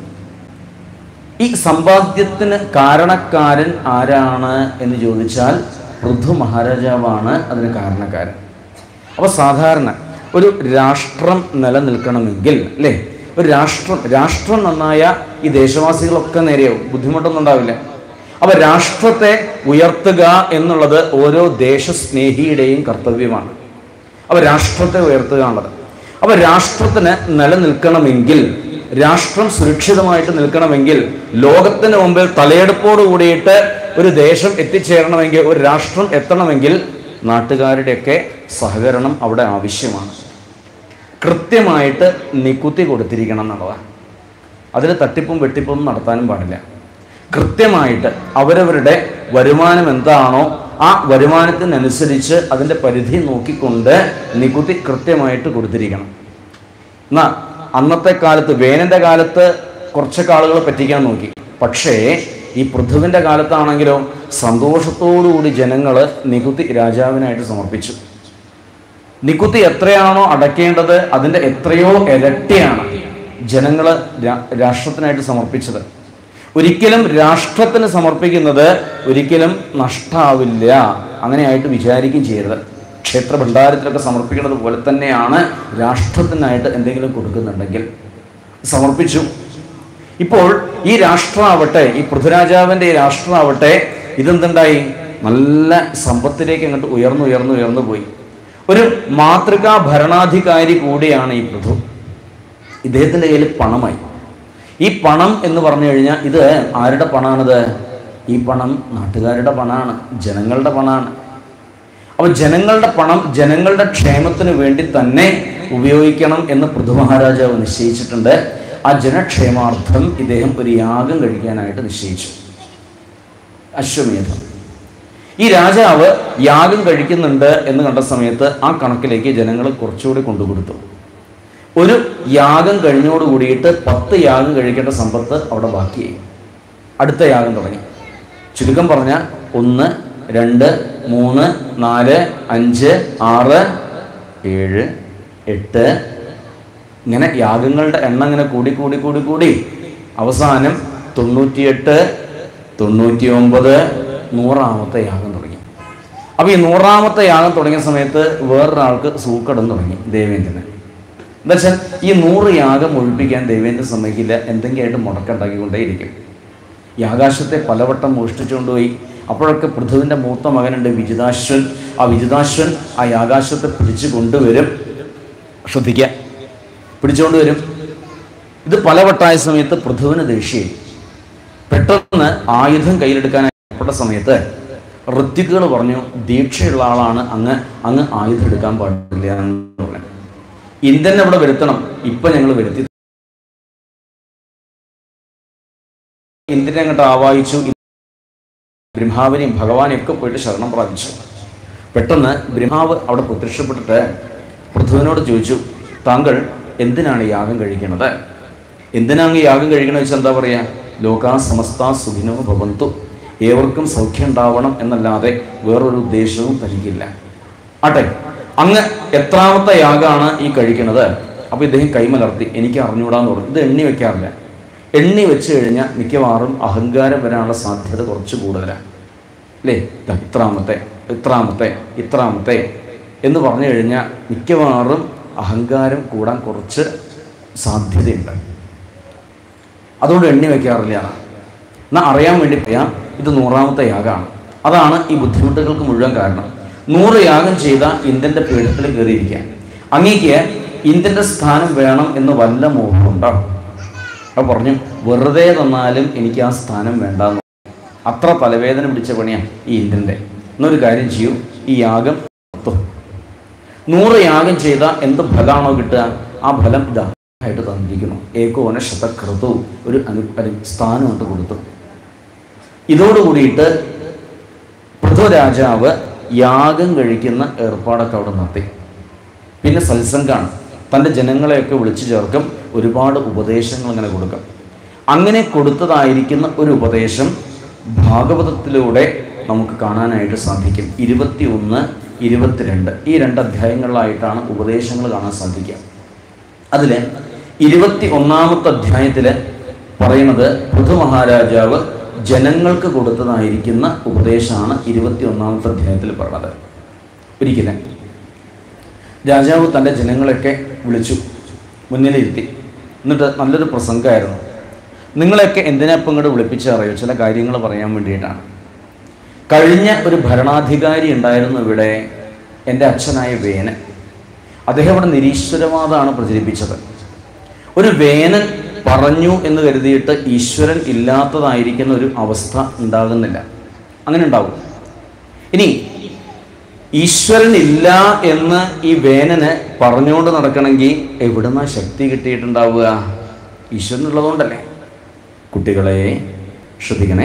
ഈ സമ്പാദ്യത്തിന് കാരണക്കാരൻ ആരാണ് എന്ന് ചോദിച്ചാൽ പൃഥു മഹാരാജാവാണ് അതിന് കാരണക്കാരൻ അപ്പോൾ സാധാരണ ഒരു രാഷ്ട്രം നിലനിൽക്കണമെങ്കിൽ അല്ലേ ഒരു രാഷ്ട്രം രാഷ്ട്രം നന്നായ ഈ ദേശവാസികളൊക്കെ നേരെയാവും ബുദ്ധിമുട്ടൊന്നും ഉണ്ടാവില്ല അപ്പോൾ രാഷ്ട്രത്തെ ഉയർത്തുക എന്നുള്ളത് ഓരോ ദേശസ്നേഹിയുടെയും കർത്തവ്യമാണ് അപ്പോൾ രാഷ്ട്രത്തെ ഉയർത്തുക എന്നുള്ളത് അപ്പോൾ രാഷ്ട്രത്തിന് നിലനിൽക്കണമെങ്കിൽ രാഷ്ട്രം സുരക്ഷിതമായിട്ട് നിൽക്കണമെങ്കിൽ ലോകത്തിന് മുമ്പിൽ തലയെടുപ്പോട് കൂടിയിട്ട് ഒരു ദേശം എത്തിച്ചേരണമെങ്കിൽ ഒരു രാഷ്ട്രം എത്തണമെങ്കിൽ നാട്ടുകാരുടെയൊക്കെ സഹകരണം അവിടെ ആവശ്യമാണ് കൃത്യമായിട്ട് നികുത്തി കൊടുത്തിരിക്കണം എന്നുള്ളതാണ് അതിൽ തട്ടിപ്പും വെട്ടിപ്പും നടത്താനും പാടില്ല കൃത്യമായിട്ട് അവരവരുടെ വരുമാനം എന്താണോ ആ വരുമാനത്തിനനുസരിച്ച് അതിൻ്റെ പരിധി നോക്കിക്കൊണ്ട് നികുതി കൃത്യമായിട്ട് കൊടുത്തിരിക്കണം എന്നാ അന്നത്തെ കാലത്ത് വേനന്റെ കാലത്ത് കുറച്ചൊക്കെ ആളുകൾ പറ്റിക്കാൻ നോക്കി പക്ഷേ ഈ പൃഥുവിൻ്റെ കാലത്താണെങ്കിലോ സന്തോഷത്തോടുകൂടി ജനങ്ങൾ നികുതി രാജാവിനായിട്ട് സമർപ്പിച്ചു നികുതി എത്രയാണോ അടയ്ക്കേണ്ടത് അതിൻ്റെ എത്രയോ ഇരട്ടിയാണ് ജനങ്ങൾ രാഷ്ട്രത്തിനായിട്ട് സമർപ്പിച്ചത് ഒരിക്കലും രാഷ്ട്രത്തിന് സമർപ്പിക്കുന്നത് ഒരിക്കലും നഷ്ടാവില്ല അങ്ങനെയായിട്ട് വിചാരിക്കുകയും ചെയ്യരുത് ക്ഷേത്ര ഭണ്ഡാരത്തിലൊക്കെ സമർപ്പിക്കുന്നത് പോലെ തന്നെയാണ് രാഷ്ട്രത്തിനായിട്ട് എന്തെങ്കിലും കൊടുക്കുന്നുണ്ടെങ്കിൽ സമർപ്പിച്ചു ഇപ്പോൾ ഈ രാഷ്ട്രമാവട്ടെ ഈ പൃഥ്വിരാജാവിൻ്റെ ഈ രാഷ്ട്രമാവട്ടെ ഇതെന്തുണ്ടായി നല്ല സമ്പത്തിലേക്ക് അങ്ങോട്ട് ഉയർന്നു ഉയർന്നു ഉയർന്നു പോയി ഒരു മാതൃകാ ഭരണാധികാരി കൂടിയാണ് ഈ പൃഥു ഇദ്ദേഹത്തിൻ്റെ കയ്യിൽ പണമായി ഈ പണം എന്ന് പറഞ്ഞു കഴിഞ്ഞാൽ ഇത് ആരുടെ പണമാണിത് ഈ പണം നാട്ടുകാരുടെ പണമാണ് ജനങ്ങളുടെ പണമാണ് അപ്പോൾ ജനങ്ങളുടെ പണം ജനങ്ങളുടെ ക്ഷേമത്തിന് വേണ്ടി തന്നെ ഉപയോഗിക്കണം എന്ന് പൃഥു മഹാരാജാവ് നിശ്ചയിച്ചിട്ടുണ്ട് ആ ജനക്ഷേമാർത്ഥം ഇദ്ദേഹം ഒരു യാഗം കഴിക്കാനായിട്ട് നിശ്ചയിച്ചു അശ്വമേധം ഈ രാജാവ് യാഗം കഴിക്കുന്നുണ്ട് എന്ന് കണ്ട സമയത്ത് ആ കണക്കിലേക്ക് ജനങ്ങൾ കുറച്ചുകൂടി കൊണ്ടുകൊടുത്തു ഒരു യാഗം കഴിഞ്ഞോട് കൂടിയിട്ട് പത്ത് യാഗം കഴിക്കേണ്ട സമ്പത്ത് അവിടെ ബാക്കിയായി അടുത്ത യാഗം തുടങ്ങി ചുരുക്കം പറഞ്ഞാൽ ഒന്ന് രണ്ട് മൂന്ന് നാല് അഞ്ച് ആറ് ഏഴ് എട്ട് ഇങ്ങനെ യാഗങ്ങളുടെ എണ്ണം ഇങ്ങനെ കൂടി കൂടി കൂടി കൂടി അവസാനം തൊണ്ണൂറ്റിയെട്ട് തൊണ്ണൂറ്റി ഒമ്പത് നൂറാമത്തെ യാഗം തുടങ്ങി അപ്പോൾ ഈ നൂറാമത്തെ യാഗം തുടങ്ങിയ സമയത്ത് വേറൊരാൾക്ക് സൂക്കടം തുടങ്ങി ദേവേന്ദ്രന് എന്താ വെച്ചാൽ ഈ നൂറ് യാഗം ഒഴിപ്പിക്കാൻ ദേവേന്ദ്രൻ സമ്മതിക്കില്ല എന്തെങ്കിലുമായിട്ട് മുടക്കുണ്ടാക്കിക്കൊണ്ടേയിരിക്കും ഈ ആകാശത്തെ പലവട്ടം മോഷ്ടിച്ചുകൊണ്ടുപോയി അപ്പോഴൊക്കെ പൃഥുവിൻ്റെ മൂത്ത മകനുണ്ട് വിജിതാശ്വൻ ആ വിജിതാശ്വൻ ആ ആകാശത്തെ പിടിച്ചു കൊണ്ടുവരും ശ്രദ്ധിക്കുക പിടിച്ചുകൊണ്ട് വരും ഇത് പലവട്ടായ സമയത്ത് പൃഥുവിന് ദേഷ്യമായി പെട്ടെന്ന് ആയുധം കയ്യിലെടുക്കാനായിപ്പെട്ട സമയത്ത് ഋത്വിക്കുകൾ പറഞ്ഞു ദീക്ഷയുള്ള ആളാണ് അങ്ങ് അങ്ങ് ആയുധം എടുക്കാൻ പാടില്ല എന്ന് പറഞ്ഞു ഇന്ദ്രൻ അവിടെ വരുത്തണം ഇപ്പൊ ഞങ്ങൾ വരുത്തി ഇന്ദ്രനെ അങ്ങോട്ട് ആവാഹിച്ചു ബ്രഹ്മാവിനെയും ഭഗവാനെയും ഒക്കെ പോയിട്ട് ശരണം പ്രാപിച്ചു പെട്ടെന്ന് ബ്രഹ്മാവ് അവിടെ പ്രത്യക്ഷപ്പെട്ടിട്ട് പൃഥുവിനോട് ചോദിച്ചു താങ്കൾ എന്തിനാണ് യാഗം കഴിക്കുന്നത് എന്തിനാണ് ഈ യാഗം കഴിക്കണമെന്ന് വെച്ചാൽ എന്താ പറയുക ലോകാ സമസ്ത സുഖിനോ ഭവന്തു ഏവർക്കും സൗഖ്യം ഉണ്ടാവണം എന്നല്ലാതെ വേറൊരു ഉദ്ദേശവും തനിക്കില്ല ആട്ടെ അങ്ങ് എത്രാമത്തെ യാഗമാണ് ഈ കഴിക്കുന്നത് അപ്പോൾ ഇദ്ദേഹം കൈമലർത്തി എനിക്ക് അറിഞ്ഞുകൂടാന്ന് പറഞ്ഞു ഇത് എണ്ണി വെക്കാറില്ല എണ്ണി വെച്ച് കഴിഞ്ഞാൽ മിക്കവാറും അഹങ്കാരം വരാനുള്ള സാധ്യത കുറച്ച് കൂടുതലാണ് അല്ലേ ദാ ഇത്രാമത്തെ ഇത്രാമത്തെ ഇത്രാമത്തെ എന്ന് പറഞ്ഞു കഴിഞ്ഞാൽ മിക്കവാറും അഹങ്കാരം കൂടാൻ കുറച്ച് സാധ്യതയുണ്ട് അതുകൊണ്ട് എണ്ണി വയ്ക്കാറില്ല എന്നാൽ അറിയാൻ വേണ്ടി പറയാം ഇത് നൂറാമത്തെ യാഗമാണ് അതാണ് ഈ ബുദ്ധിമുട്ടുകൾക്ക് മുഴുവൻ കാരണം നൂറ് യാഗം ചെയ്ത ഇന്ദ്രന്റെ പീഠത്തിൽ കയറിയിരിക്കാൻ അങ്ങേക്ക് ഇന്ദ്രന്റെ സ്ഥാനം വേണം എന്ന് വല്ല മോഹമുണ്ടോ അപ്പോൾ പറഞ്ഞു വെറുതെ തന്നാലും എനിക്ക് ആ സ്ഥാനം വേണ്ടാന്ന് അത്ര തലവേദന പിടിച്ച പണിയാണ് ഈ ഇന്ദ്രന്റെ എന്നൊരു കാര്യം ചെയ്യൂ ഈ യാഗം നടത്തും നൂറ് യാഗം ചെയ്ത എന്ത് ഫലമാണോ കിട്ടുക ആ ഫലം ഇതാ ആയിട്ട് തന്നിരിക്കുന്നു ഏകോന ശതകൃതവും ഒരു അനു അനു സ്ഥാനമായിട്ട് കൊടുത്തു ഇതോടുകൂടിയിട്ട് പൃഥ്വരാജാവ് യാഗം കഴിക്കുന്ന ഏർപ്പാടൊക്കെ അവിടെ നടത്തി പിന്നെ സത്സംഗാണ് തൻ്റെ ജനങ്ങളെയൊക്കെ വിളിച്ചു ചേർക്കും ഒരുപാട് ഉപദേശങ്ങൾ അങ്ങനെ കൊടുക്കും അങ്ങനെ കൊടുത്തതായിരിക്കുന്ന ഒരു ഉപദേശം ഭാഗവതത്തിലൂടെ നമുക്ക് കാണാനായിട്ട് സാധിക്കും ഇരുപത്തി ഒന്ന് ഇരുപത്തിരണ്ട് ഈ രണ്ട് അധ്യായങ്ങളിലായിട്ടാണ് ഉപദേശങ്ങൾ കാണാൻ സാധിക്കുക അതിൽ ഇരുപത്തി ഒന്നാമത്തെ അധ്യായത്തിൽ പറയുന്നത് പൃഥു മഹാരാജാവ് ജനങ്ങൾക്ക് കൊടുത്തതായിരിക്കുന്ന ഉപദേശമാണ് ഇരുപത്തി ഒന്നാമത്തെ അധ്യായത്തിൽ പറയുന്നത് ഒരിക്കലും രാജാവ് തൻ്റെ ജനങ്ങളെയൊക്കെ വിളിച്ചു മുന്നിലിരുത്തി എന്നിട്ട് നല്ലൊരു പ്രസംഗമായിരുന്നു നിങ്ങളെയൊക്കെ എന്തിനാപ്പം ഇങ്ങോട്ട് വിളിപ്പിച്ചറിയോ ചില കാര്യങ്ങൾ പറയാൻ വേണ്ടിയിട്ടാണ് കഴിഞ്ഞ ഒരു ഭരണാധികാരി ഉണ്ടായിരുന്നു ഇവിടെ എൻ്റെ അച്ഛനായ വേനൻ അദ്ദേഹം ഇവിടെ നിരീശ്വരവാദമാണ് പ്രചരിപ്പിച്ചത് ഒരു വേനൻ പറഞ്ഞു എന്ന് കരുതിയിട്ട് ഈശ്വരൻ ഇല്ലാത്തതായിരിക്കുന്ന ഒരു അവസ്ഥ ഉണ്ടാകുന്നില്ല അങ്ങനെ ഉണ്ടാവും ഇനി ഈശ്വരൻ ഇല്ല എന്ന് ഈ വേനന് പറഞ്ഞുകൊണ്ട് നടക്കണമെങ്കിൽ എവിടുന്നാ ശക്തി കിട്ടിയിട്ടുണ്ടാവുക ഈശ്വരൻ ഉള്ളതുകൊണ്ടല്ലേ കുട്ടികളെ ശ്രദ്ധിക്കണേ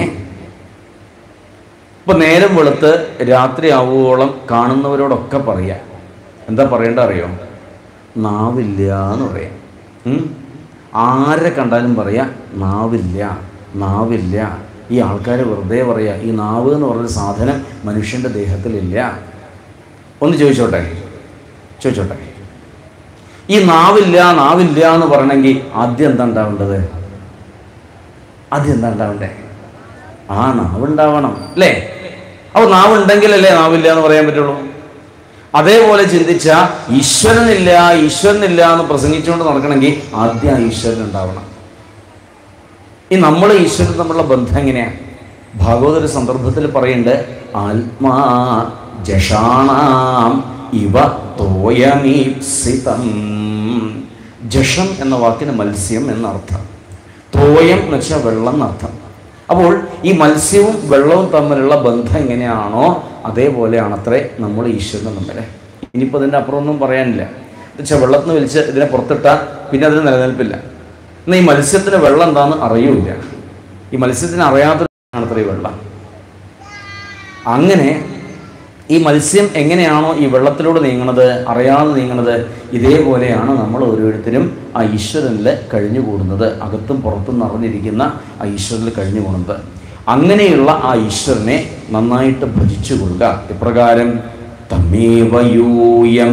ഇപ്പൊ നേരം വെളുത്ത് രാത്രി ആവുവോളം കാണുന്നവരോടൊക്കെ പറയാം എന്താ പറയേണ്ട അറിയോ നാവില്ല എന്ന് പറയാം ഉം? ആരെ കണ്ടാലും പറയാം നാവില്ല നാവില്ല ഈ ആൾക്കാർ വെറുതെ പറയാ ഈ നാവ് എന്ന് പറഞ്ഞൊരു സാധനം മനുഷ്യൻ്റെ ദേഹത്തിലില്ല ഒന്ന് ചോദിച്ചോട്ടെ ചോദിച്ചോട്ടെ ഈ നാവില്ല നാവില്ല എന്ന് പറയണമെങ്കിൽ ആദ്യം എന്താ ഉണ്ടാവേണ്ടത് ആദ്യം എന്താ ഉണ്ടാവണ്ടേ ആ നാവുണ്ടാവണം അല്ലേ അപ്പോൾ നാവുണ്ടെങ്കിലല്ലേ നാവില്ല എന്ന് പറയാൻ പറ്റുള്ളൂ അതേപോലെ ചിന്തിച്ച ഈശ്വരനില്ല ഈശ്വരനില്ല എന്ന് പ്രസംഗിച്ചുകൊണ്ട് നടക്കണമെങ്കിൽ ആദ്യം ആ ഈശ്വരൻ ഉണ്ടാവണം ഈ നമ്മൾ ഈശ്വരൻ തമ്മിലുള്ള ബന്ധം എങ്ങനെയാ ഭാഗവത ഒരു സന്ദർഭത്തിൽ പറയുന്നുണ്ട് ആത്മാ ജഷാണാം ഇവ തോയമീപ്സിതം ജഷം എന്ന വാക്കിന് മത്സ്യം എന്നർത്ഥം തോയം എന്ന് വെച്ചാൽ വെള്ളം എന്നർത്ഥം അപ്പോൾ ഈ മത്സ്യവും വെള്ളവും തമ്മിലുള്ള ബന്ധം എങ്ങനെയാണോ അതേപോലെയാണത്രേ നമ്മൾ ഈശ്വരനും തമ്മിൽ ഇനിയിപ്പോൾ ഇതിൻ്റെ അപ്പുറം ഒന്നും പറയാനില്ല എന്ന് വെച്ചാൽ വെള്ളത്തിന് വലിച്ച് ഇതിനെ പുറത്തിട്ടാൽ പിന്നെ അതിന് നിലനിൽപ്പില്ല എന്നാൽ ഈ മത്സ്യത്തിന് വെള്ളം എന്താണെന്ന് അറിയൂല ഈ മത്സ്യത്തിന് അറിയാത്തൊരാണത്രേ ഈ വെള്ളം അങ്ങനെ ഈ മത്സ്യം എങ്ങനെയാണോ ഈ വെള്ളത്തിലൂടെ നീങ്ങണത് അറിയാതെ നീങ്ങണത് ഇതേപോലെയാണ് നമ്മൾ ഓരോരുത്തരും ആ ഈശ്വരനിൽ കഴിഞ്ഞുകൂടുന്നത് അകത്തും പുറത്തും നിറഞ്ഞിരിക്കുന്ന ആ ഈശ്വരനിൽ കഴിഞ്ഞുകൂടുന്നത് അങ്ങനെയുള്ള ആ ഈശ്വരനെ നന്നായിട്ട് ഭജിച്ചു കൊള്ളുക ഇപ്രകാരം തമേവയൂയം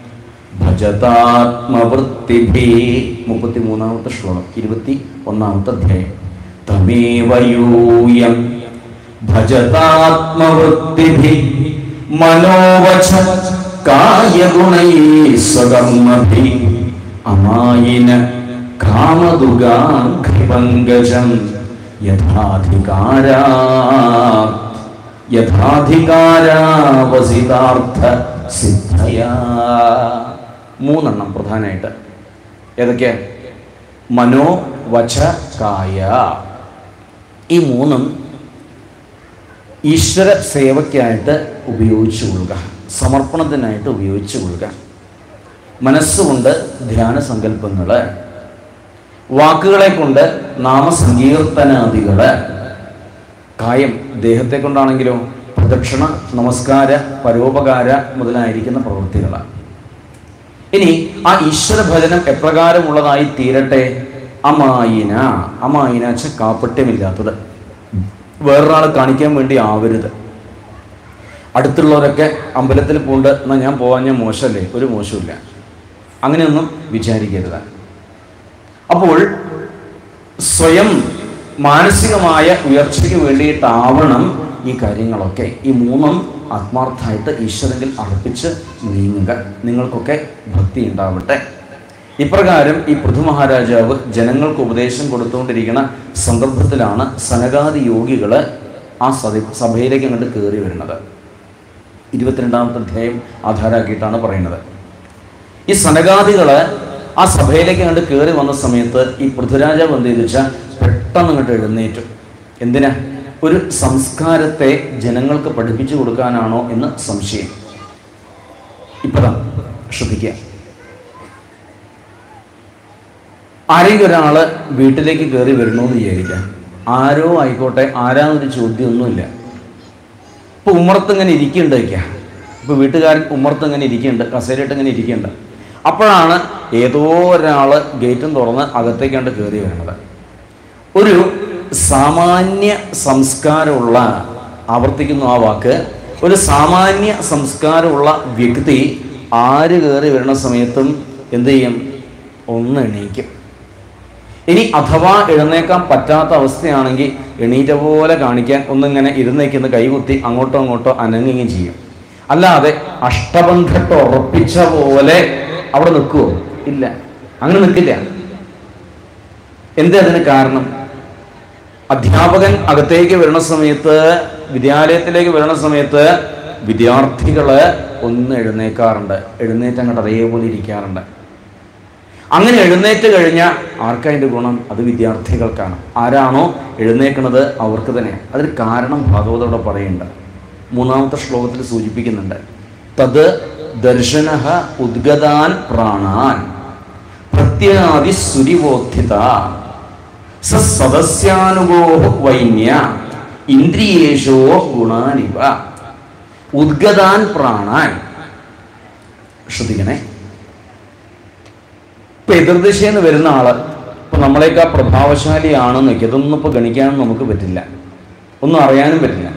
ഭജതാത്മവൃത്തിഭി മുപ്പത്തി മൂന്നാമത്തെ ശ്ലോകം ഇരുപത്തി ഒന്നാമത്തെ അധ്യായം തമേവയൂയം ഭജതാത്മവൃത്തിഭി മനോവച കായഗുണൈ സ്വകർമ്മഭി അമായിന കാമദുഗാഘ്രിപങ്കജം യഥാധികാരാ യഥാധികാരാവസിതാർത്ഥ സിദ്ധയാ മൂന്നെണ്ണം പ്രധാനമായിട്ട് ഏതൊക്കെയാ മനോ വച കായ ഈ മൂന്നും ഈശ്വര സേവയ്ക്കായിട്ട് ഉപയോഗിച്ചു കൊള്ളുക സമർപ്പണത്തിനായിട്ട് ഉപയോഗിച്ചു കൊള്ളുക മനസ്സുകൊണ്ട് ധ്യാന സങ്കല്പങ്ങൾ വാക്കുകളെ കൊണ്ട് നാമസങ്കീർത്തനാദികൾ കായം ദേഹത്തെ കൊണ്ടാണെങ്കിലോ പ്രദക്ഷിണ നമസ്കാര പരോപകാര മുതലായിരിക്കുന്ന പ്രവൃത്തികൾ ഇനി ആ ഈശ്വര ഭജനം എപ്രകാരമുള്ളതായി തീരട്ടെ അമായിന അമായിന വെച്ചാൽ കാപ്പട്യമില്ലാത്തത് വേറൊരാളെ കാണിക്കാൻ വേണ്ടി ആവരുത് അടുത്തുള്ളവരൊക്കെ അമ്പലത്തിൽ പോണ്ട് എന്നാൽ ഞാൻ പോകാൻ ഞാൻ മോശമല്ലേ ഒരു മോശമില്ല അങ്ങനെയൊന്നും വിചാരിക്കരുത് അപ്പോൾ സ്വയം മാനസികമായ ഉയർച്ചയ്ക്ക് വേണ്ടിയിട്ടാവണം ഈ കാര്യങ്ങളൊക്കെ ഈ മൂന്നും ആത്മാർത്ഥമായിട്ട് ഈശ്വരങ്കിൽ അർപ്പിച്ച് നീങ്ങുക നിങ്ങൾക്കൊക്കെ ഭക്തി ഉണ്ടാവട്ടെ ഇപ്രകാരം ഈ പൃഥു മഹാരാജാവ് ജനങ്ങൾക്ക് ഉപദേശം കൊടുത്തുകൊണ്ടിരിക്കുന്ന സന്ദർഭത്തിലാണ് സനകാദി യോഗികള് ആ സഭ സഭയിലേക്ക് അങ്ങോട്ട് കയറി വരുന്നത് ഇരുപത്തിരണ്ടാമത്തെ അധ്യായം ആധാരമാക്കിയിട്ടാണ് പറയുന്നത് ഈ സനകാദികള് ആ സഭയിലേക്ക് അങ്ങോട്ട് കയറി വന്ന സമയത്ത് ഈ പൃഥ്വിരാജാവ് എന്ത് ചെയ്തു വെച്ചാൽ പെട്ടെന്ന് അങ്ങോട്ട് എഴുന്നേറ്റു എന്തിനാ ഒരു സംസ്കാരത്തെ ജനങ്ങൾക്ക് പഠിപ്പിച്ചു കൊടുക്കാനാണോ എന്ന് സംശയം ഇപ്പതാ ശ്രദ്ധിക്കുക ആരെങ്കിലും ഒരാള് വീട്ടിലേക്ക് കയറി വരണു എന്ന് വിചാരിക്കാം ആരോ ആയിക്കോട്ടെ ആരാന്നൊരു ചോദ്യമൊന്നുമില്ല ഇപ്പൊ ഉമ്മറത്ത് ഇങ്ങനെ ഇരിക്കുന്നുണ്ട് വയ്ക്കുക ഇപ്പൊ വീട്ടുകാരൻ ഉമ്മറത്ത് ഇങ്ങനെ ഇരിക്കുന്നുണ്ട് കസേരയിട്ട് ഇങ്ങനെ ഇരിക്കുന്നുണ്ട് അപ്പോഴാണ് ഏതോ ഒരാള് ഗേറ്റും തുറന്ന് അകത്തേക്കാണ്ട് കയറി വരുന്നത് ഒരു സാമാന്യ സംസ്കാരമുള്ള ആവർത്തിക്കുന്നു ആ വാക്ക് ഒരു സാമാന്യ സംസ്കാരമുള്ള വ്യക്തി ആര് കയറി വരുന്ന സമയത്തും എന്ത് ചെയ്യും ഒന്ന് എണീക്കും ഇനി അഥവാ എഴുന്നേക്കാൻ പറ്റാത്ത അവസ്ഥയാണെങ്കിൽ എണീറ്റ പോലെ കാണിക്കാൻ ഒന്നിങ്ങനെ ഇരുന്നേക്കുന്ന കൈകുത്തി അങ്ങോട്ടോ അങ്ങോട്ടോ അനങ്ങുകയും ചെയ്യും അല്ലാതെ അഷ്ടബന്ധത്തെ ഉറപ്പിച്ച പോലെ അവിടെ നിൽക്കുമോ ഇല്ല അങ്ങനെ നിൽക്കില്ല എന്തേ അതിന് കാരണം അധ്യാപകൻ അകത്തേക്ക് വരുന്ന സമയത്ത് വിദ്യാലയത്തിലേക്ക് വരുന്ന സമയത്ത് വിദ്യാർത്ഥികള് ഒന്ന് എഴുന്നേക്കാറുണ്ട് എഴുന്നേറ്റ് അങ്ങോട്ട് അതേപോലെ ഇരിക്കാറുണ്ട് അങ്ങനെ എഴുന്നേറ്റ് കഴിഞ്ഞാൽ ആർക്കതിൻ്റെ ഗുണം അത് വിദ്യാർത്ഥികൾക്കാണ് ആരാണോ എഴുന്നേക്കുന്നത് അവർക്ക് തന്നെ അതിന് കാരണം ഭാഗവതോടെ പറയുന്നുണ്ട് മൂന്നാമത്തെ ശ്ലോകത്തിൽ സൂചിപ്പിക്കുന്നുണ്ട് തത് ദർശന ഉദ്ഗതാൻ പ്രാണാൻ പ്രത്യാദി സുരിവോത്ഥിത സദസ്യാനുഗോ വൈന്യ ഇന്ദ്രിയേഷോ ഗുണാനിവ ഉദ്ഗതാൻ പ്രാണാൻ ശ്രദ്ധിക്കണേ ഇപ്പൊ എതിർദിശയിൽ നിന്ന് വരുന്ന ആള് ഇപ്പൊ നമ്മളെയൊക്കെ പ്രഭാവശാലിയാണെന്ന് വെക്കുക ഇതൊന്നും ഇപ്പൊ ഗണിക്കാനും നമുക്ക് പറ്റില്ല ഒന്നും അറിയാനും പറ്റില്ല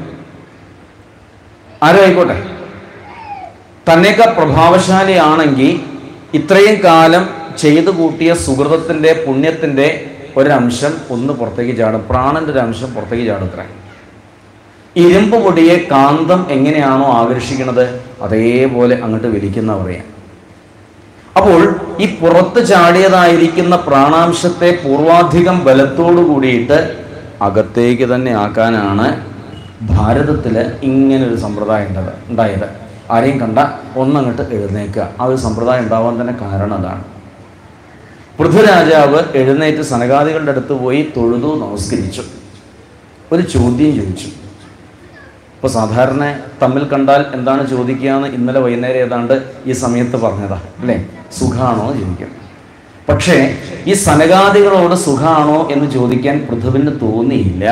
ആരും ആയിക്കോട്ടെ തന്നെയൊക്കെ പ്രഭാവശാലിയാണെങ്കിൽ ഇത്രയും കാലം ചെയ്തു കൂട്ടിയ സുഹൃതത്തിന്റെ പുണ്യത്തിന്റെ ഒരംശം ഒന്ന് പുറത്തേക്ക് ചാടും പ്രാണന്റെ ഒരു അംശം പുറത്തേക്ക് ചാടുത്രേ ഇരുമ്പ് പൊടിയെ കാന്തം എങ്ങനെയാണോ ആകർഷിക്കുന്നത് അതേപോലെ അങ്ങോട്ട് വലിക്കുന്ന പറയാം അപ്പോൾ ഈ പുറത്ത് ചാടിയതായിരിക്കുന്ന പ്രാണാംശത്തെ പൂർവാധികം ബലത്തോടു കൂടിയിട്ട് അകത്തേക്ക് തന്നെ ആക്കാനാണ് ഭാരതത്തിൽ ഇങ്ങനൊരു സമ്പ്രദായം ഉണ്ടത് ഉണ്ടായത് ആരെയും കണ്ട ഒന്നങ്ങോട്ട് എഴുന്നേക്കുക ആ ഒരു സമ്പ്രദായം ഉണ്ടാവാൻ തന്നെ കാരണം അതാണ് പൃഥ്വിരാജാവ് എഴുന്നേറ്റ് സനകാദികളുടെ അടുത്ത് പോയി തൊഴുതു നമസ്കരിച്ചു ഒരു ചോദ്യം ചോദിച്ചു ഇപ്പോൾ സാധാരണ തമ്മിൽ കണ്ടാൽ എന്താണ് ചോദിക്കുക എന്ന് ഇന്നലെ വൈകുന്നേരം ഏതാണ്ട് ഈ സമയത്ത് പറഞ്ഞതാ അല്ലേ സുഖാണോ എന്ന് ചോദിക്കും പക്ഷേ ഈ സനകാദികളോട് സുഖാണോ എന്ന് ചോദിക്കാൻ പൃഥുവിന് തോന്നിയില്ല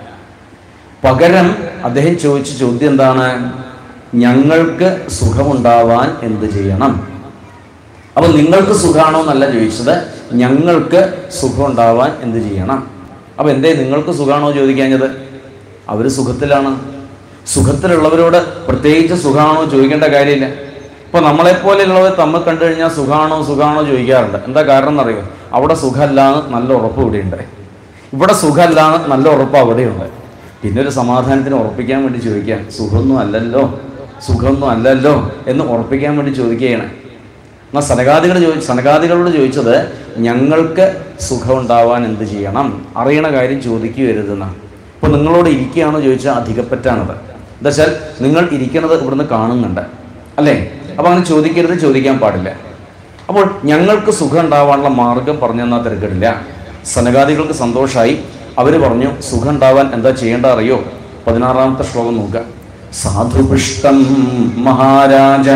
പകരം അദ്ദേഹം ചോദിച്ച ചോദ്യം എന്താണ് ഞങ്ങൾക്ക് സുഖമുണ്ടാവാൻ എന്ത് ചെയ്യണം അപ്പൊ നിങ്ങൾക്ക് സുഖാണോ എന്നല്ല ചോദിച്ചത് ഞങ്ങൾക്ക് സുഖം ഉണ്ടാവാൻ എന്ത് ചെയ്യണം അപ്പൊ എന്തേ നിങ്ങൾക്ക് സുഖാണോ ചോദിക്കാഞ്ഞത് അവര് സുഖത്തിലാണ് സുഖത്തിലുള്ളവരോട് പ്രത്യേകിച്ച് സുഖാണോ ചോദിക്കേണ്ട കാര്യമില്ല ഇപ്പൊ നമ്മളെപ്പോലെയുള്ളവർ തമ്മിൽ കണ്ടു കഴിഞ്ഞാൽ സുഖാണോ സുഖാണോ ചോദിക്കാറുണ്ട് എന്താ കാരണം എന്നറിയോ അവിടെ സുഖമല്ലാന്ന് നല്ല ഉറപ്പ് ഇവിടെയുണ്ട് ഇവിടെ സുഖമല്ലാന്ന് നല്ല ഉറപ്പ് അവിടെയുണ്ട് പിന്നെ ഒരു സമാധാനത്തിന് ഉറപ്പിക്കാൻ വേണ്ടി ചോദിക്കാം സുഖമൊന്നും അല്ലല്ലോ സുഖമൊന്നും അല്ലല്ലോ എന്ന് ഉറപ്പിക്കാൻ വേണ്ടി ചോദിക്കുകയാണ് എന്നാൽ സനകാദികൾ ചോദി സനകാദികളോട് ചോദിച്ചത് ഞങ്ങൾക്ക് സുഖമുണ്ടാവാൻ എന്ത് ചെയ്യണം അറിയണ കാര്യം ചോദിക്കുകയരുതെന്നാണ് ഇപ്പോൾ നിങ്ങളോട് ഇരിക്കുകയാണോ ചോദിച്ചാൽ അധികപ്പറ്റാണത് എന്താ വെച്ചാൽ നിങ്ങൾ ഇരിക്കുന്നത് ഇവിടുന്ന് കാണുന്നുണ്ട് അല്ലേ അപ്പോൾ അങ്ങനെ ചോദിക്കരുത് ചോദിക്കാൻ പാടില്ല അപ്പോൾ ഞങ്ങൾക്ക് സുഖം ഉണ്ടാവാനുള്ള മാർഗം പറഞ്ഞു തന്നാൽ തിരക്കിടില്ല സനകാദികൾക്ക് സന്തോഷമായി അവർ പറഞ്ഞു സുഖം ഉണ്ടാവാൻ എന്താ ചെയ്യേണ്ട അറിയോ പതിനാറാമത്തെ ശ്ലോകം നോക്കുക സാധുപുഷ്ടം മഹാരാജ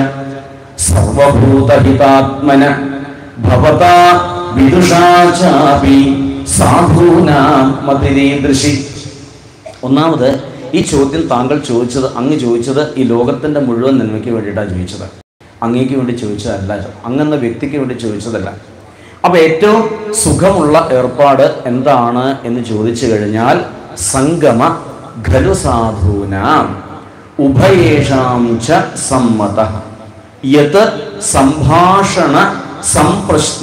സർവഭൂതഹിതാത്മന ഭവതാ വിദുഷാചാപി സാധൂനാം മതിരീദൃശി ഒന്നാമത് ഈ ചോദ്യം താങ്കൾ ചോദിച്ചത് അങ്ങ് ചോദിച്ചത് ഈ ലോകത്തിന്റെ മുഴുവൻ നന്മയ്ക്ക് വേണ്ടിയിട്ടാണ് ചോദിച്ചത് അങ്ങേക്ക് വേണ്ടി ചോദിച്ചതല്ല അങ്ങെന്ന വ്യക്തിക്ക് വേണ്ടി ചോദിച്ചതല്ല അപ്പൊ ഏറ്റവും സുഖമുള്ള ഏർപ്പാട് എന്താണ് എന്ന് ചോദിച്ചു കഴിഞ്ഞാൽ സംഗമ ഖലു സാധൂനാം ഉഭയേഷാം ച സമ്മത യത് സംഭാഷണ സംപ്രശ്ന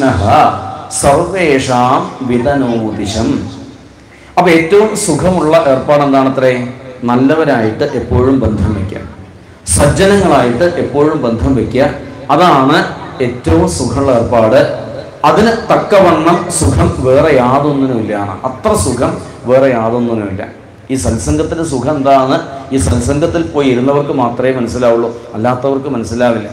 സർവേഷാം വിതനോദിശം അപ്പൊ ഏറ്റവും സുഖമുള്ള ഏർപ്പാട് എന്താണത്രേ നല്ലവരായിട്ട് എപ്പോഴും ബന്ധം വയ്ക്കുക സജ്ജനങ്ങളായിട്ട് എപ്പോഴും ബന്ധം വയ്ക്കുക അതാണ് ഏറ്റവും സുഖമുള്ള ഏർപ്പാട് അതിന് തക്കവണ്ണം സുഖം വേറെ യാതൊന്നിനുമില്ല അത്ര സുഖം വേറെ യാതൊന്നിനുമില്ല ഈ സത്സംഗത്തിന്റെ സുഖം എന്താണെന്ന് ഈ സത്സംഗത്തിൽ പോയി ഇരുന്നവർക്ക് മാത്രമേ മനസ്സിലാവുള്ളൂ അല്ലാത്തവർക്ക് മനസ്സിലാവില്ല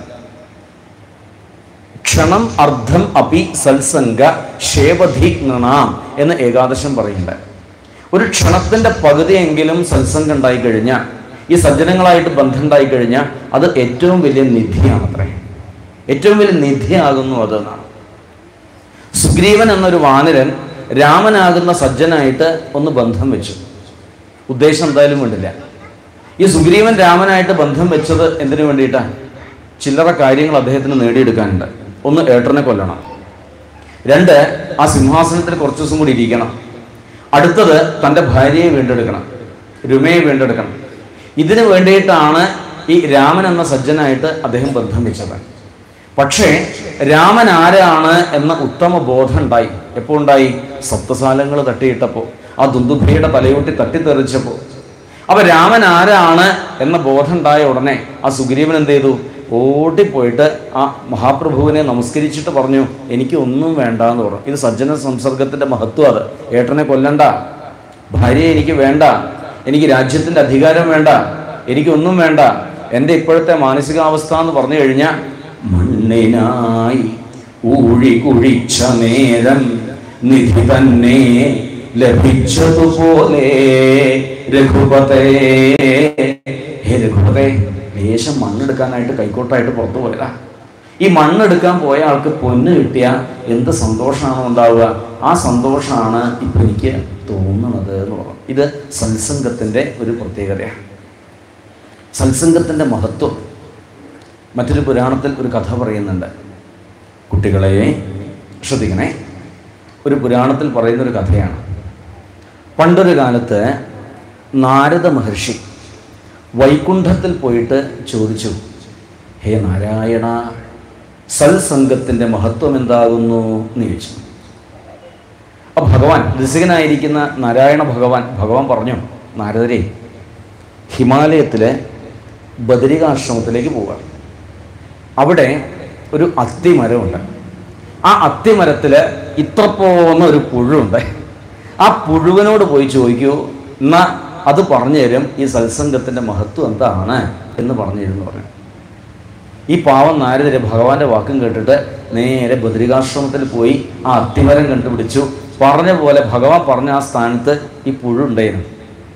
ക്ഷണം അർദ്ധം അപി സത്സംഗ ഷേവധി നൃണാം എന്ന് ഏകാദശം പറയുന്നുണ്ട് ഒരു ക്ഷണത്തിന്റെ പകുതിയെങ്കിലും സത്സംഗം ഉണ്ടായി കഴിഞ്ഞാൽ ഈ സജ്ജനങ്ങളായിട്ട് ബന്ധം ഉണ്ടായി കഴിഞ്ഞാൽ അത് ഏറ്റവും വലിയ നിധിയാണ് അത്രേ ഏറ്റവും വലിയ നിധിയാകുന്നു അതെന്നാണ് സുഗ്രീവൻ എന്നൊരു വാനരൻ രാമനാകുന്ന സജ്ജനായിട്ട് ഒന്ന് ബന്ധം വെച്ചു ഉദ്ദേശം എന്തായാലും വേണ്ടില്ല ഈ സുഗ്രീവൻ രാമനായിട്ട് ബന്ധം വെച്ചത് എന്തിനു വേണ്ടിയിട്ടാണ് ചില്ലറ കാര്യങ്ങൾ അദ്ദേഹത്തിന് നേടിയെടുക്കാനുണ്ട് ഒന്ന് ഏട്ടനെ കൊല്ലണം രണ്ട് ആ സിംഹാസനത്തിൽ കുറച്ച് ദിവസം കൂടി ഇരിക്കണം അടുത്തത് തൻ്റെ ഭാര്യയെ വീണ്ടെടുക്കണം രുമയെ വീണ്ടെടുക്കണം ഇതിനു വേണ്ടിയിട്ടാണ് ഈ രാമൻ എന്ന സജ്ജനായിട്ട് അദ്ദേഹം ബന്ധം വെച്ചത് പക്ഷേ രാമൻ ആരാണ് എന്ന ഉത്തമ ബോധം ഉണ്ടായി എപ്പോൾ ഉണ്ടായി സപ്തസാലങ്ങൾ തട്ടിയിട്ടപ്പോൾ ആ ദുന്ദുഭയുടെ തലയോട്ടി തട്ടിത്തെറിച്ചപ്പോൾ അപ്പൊ രാമൻ ആരാണ് എന്ന ബോധം ഉണ്ടായ ഉടനെ ആ സുഗ്രീവൻ എന്ത് ചെയ്തു ഓടിപ്പോയിട്ട് ആ മഹാപ്രഭുവിനെ നമസ്കരിച്ചിട്ട് പറഞ്ഞു എനിക്ക് ഒന്നും വേണ്ട എന്ന് പറഞ്ഞു ഇത് സജ്ജന സംസർഗത്തിന്റെ മഹത്വം അത് ഏട്ടനെ കൊല്ലണ്ട ഭാര്യയെ എനിക്ക് വേണ്ട എനിക്ക് രാജ്യത്തിന്റെ അധികാരം വേണ്ട എനിക്കൊന്നും വേണ്ട എൻ്റെ ഇപ്പോഴത്തെ മാനസികാവസ്ഥ എന്ന് പറഞ്ഞു കഴിഞ്ഞാൽ മണ്ണിനായി ഊഴി കുഴിച്ച നേരം നിധി തന്നെ ലഭിച്ചതുപോലെ രഘുപതേ ഹേ രഘുപതേ ലേശം മണ്ണെടുക്കാനായിട്ട് കൈക്കോട്ടായിട്ട് പുറത്തു പോയതാ ഈ മണ്ണെടുക്കാൻ പോയ ആൾക്ക് പൊന്ന് കിട്ടിയ എന്ത് സന്തോഷമാണോ ഉണ്ടാവുക ആ സന്തോഷമാണ് ഇപ്പം എനിക്ക് തോന്നുന്നത് എന്ന് പറഞ്ഞു ഇത് സത്സംഗത്തിൻ്റെ ഒരു പ്രത്യേകതയാണ് സത്സംഗത്തിൻ്റെ മഹത്വം മറ്റൊരു പുരാണത്തിൽ ഒരു കഥ പറയുന്നുണ്ട് കുട്ടികളെ ശ്രദ്ധിക്കണേ ഒരു പുരാണത്തിൽ പറയുന്ന ഒരു കഥയാണ് പണ്ടൊരു കാലത്ത് നാരദ മഹർഷി വൈകുണ്ഠത്തിൽ പോയിട്ട് ചോദിച്ചു ഹേ നാരായണ സത്സംഗത്തിൻ്റെ മഹത്വം എന്താകുന്നു എന്ന് ചോദിച്ചു അപ്പോൾ ഭഗവാൻ രസികനായിരിക്കുന്ന നാരായണ ഭഗവാൻ ഭഗവാൻ പറഞ്ഞു നാരദരെ ഹിമാലയത്തിലെ ബദരികാശ്രമത്തിലേക്ക് പോവുക അവിടെ ഒരു അത്തിമരമുണ്ട് ആ അത്തിമരത്തിൽ ഇത്ര പോന്ന ഒരു പുഴുണ്ട് ആ പുഴുവിനോട് പോയി ചോദിക്കൂ എന്നാ അത് പറഞ്ഞു തരും ഈ സത്സംഗത്തിൻ്റെ മഹത്വം എന്താണ് എന്ന് പറഞ്ഞു തരും എന്ന് പറഞ്ഞു ഈ പാവം നാരദര് ഭഗവാന്റെ വാക്കും കേട്ടിട്ട് നേരെ ബദ്രികാശ്രമത്തിൽ പോയി ആ അത്തിമരം കണ്ടുപിടിച്ചു പറഞ്ഞ പോലെ ഭഗവാൻ പറഞ്ഞ ആ സ്ഥാനത്ത് ഈ പുഴു ഉണ്ടായിരുന്നു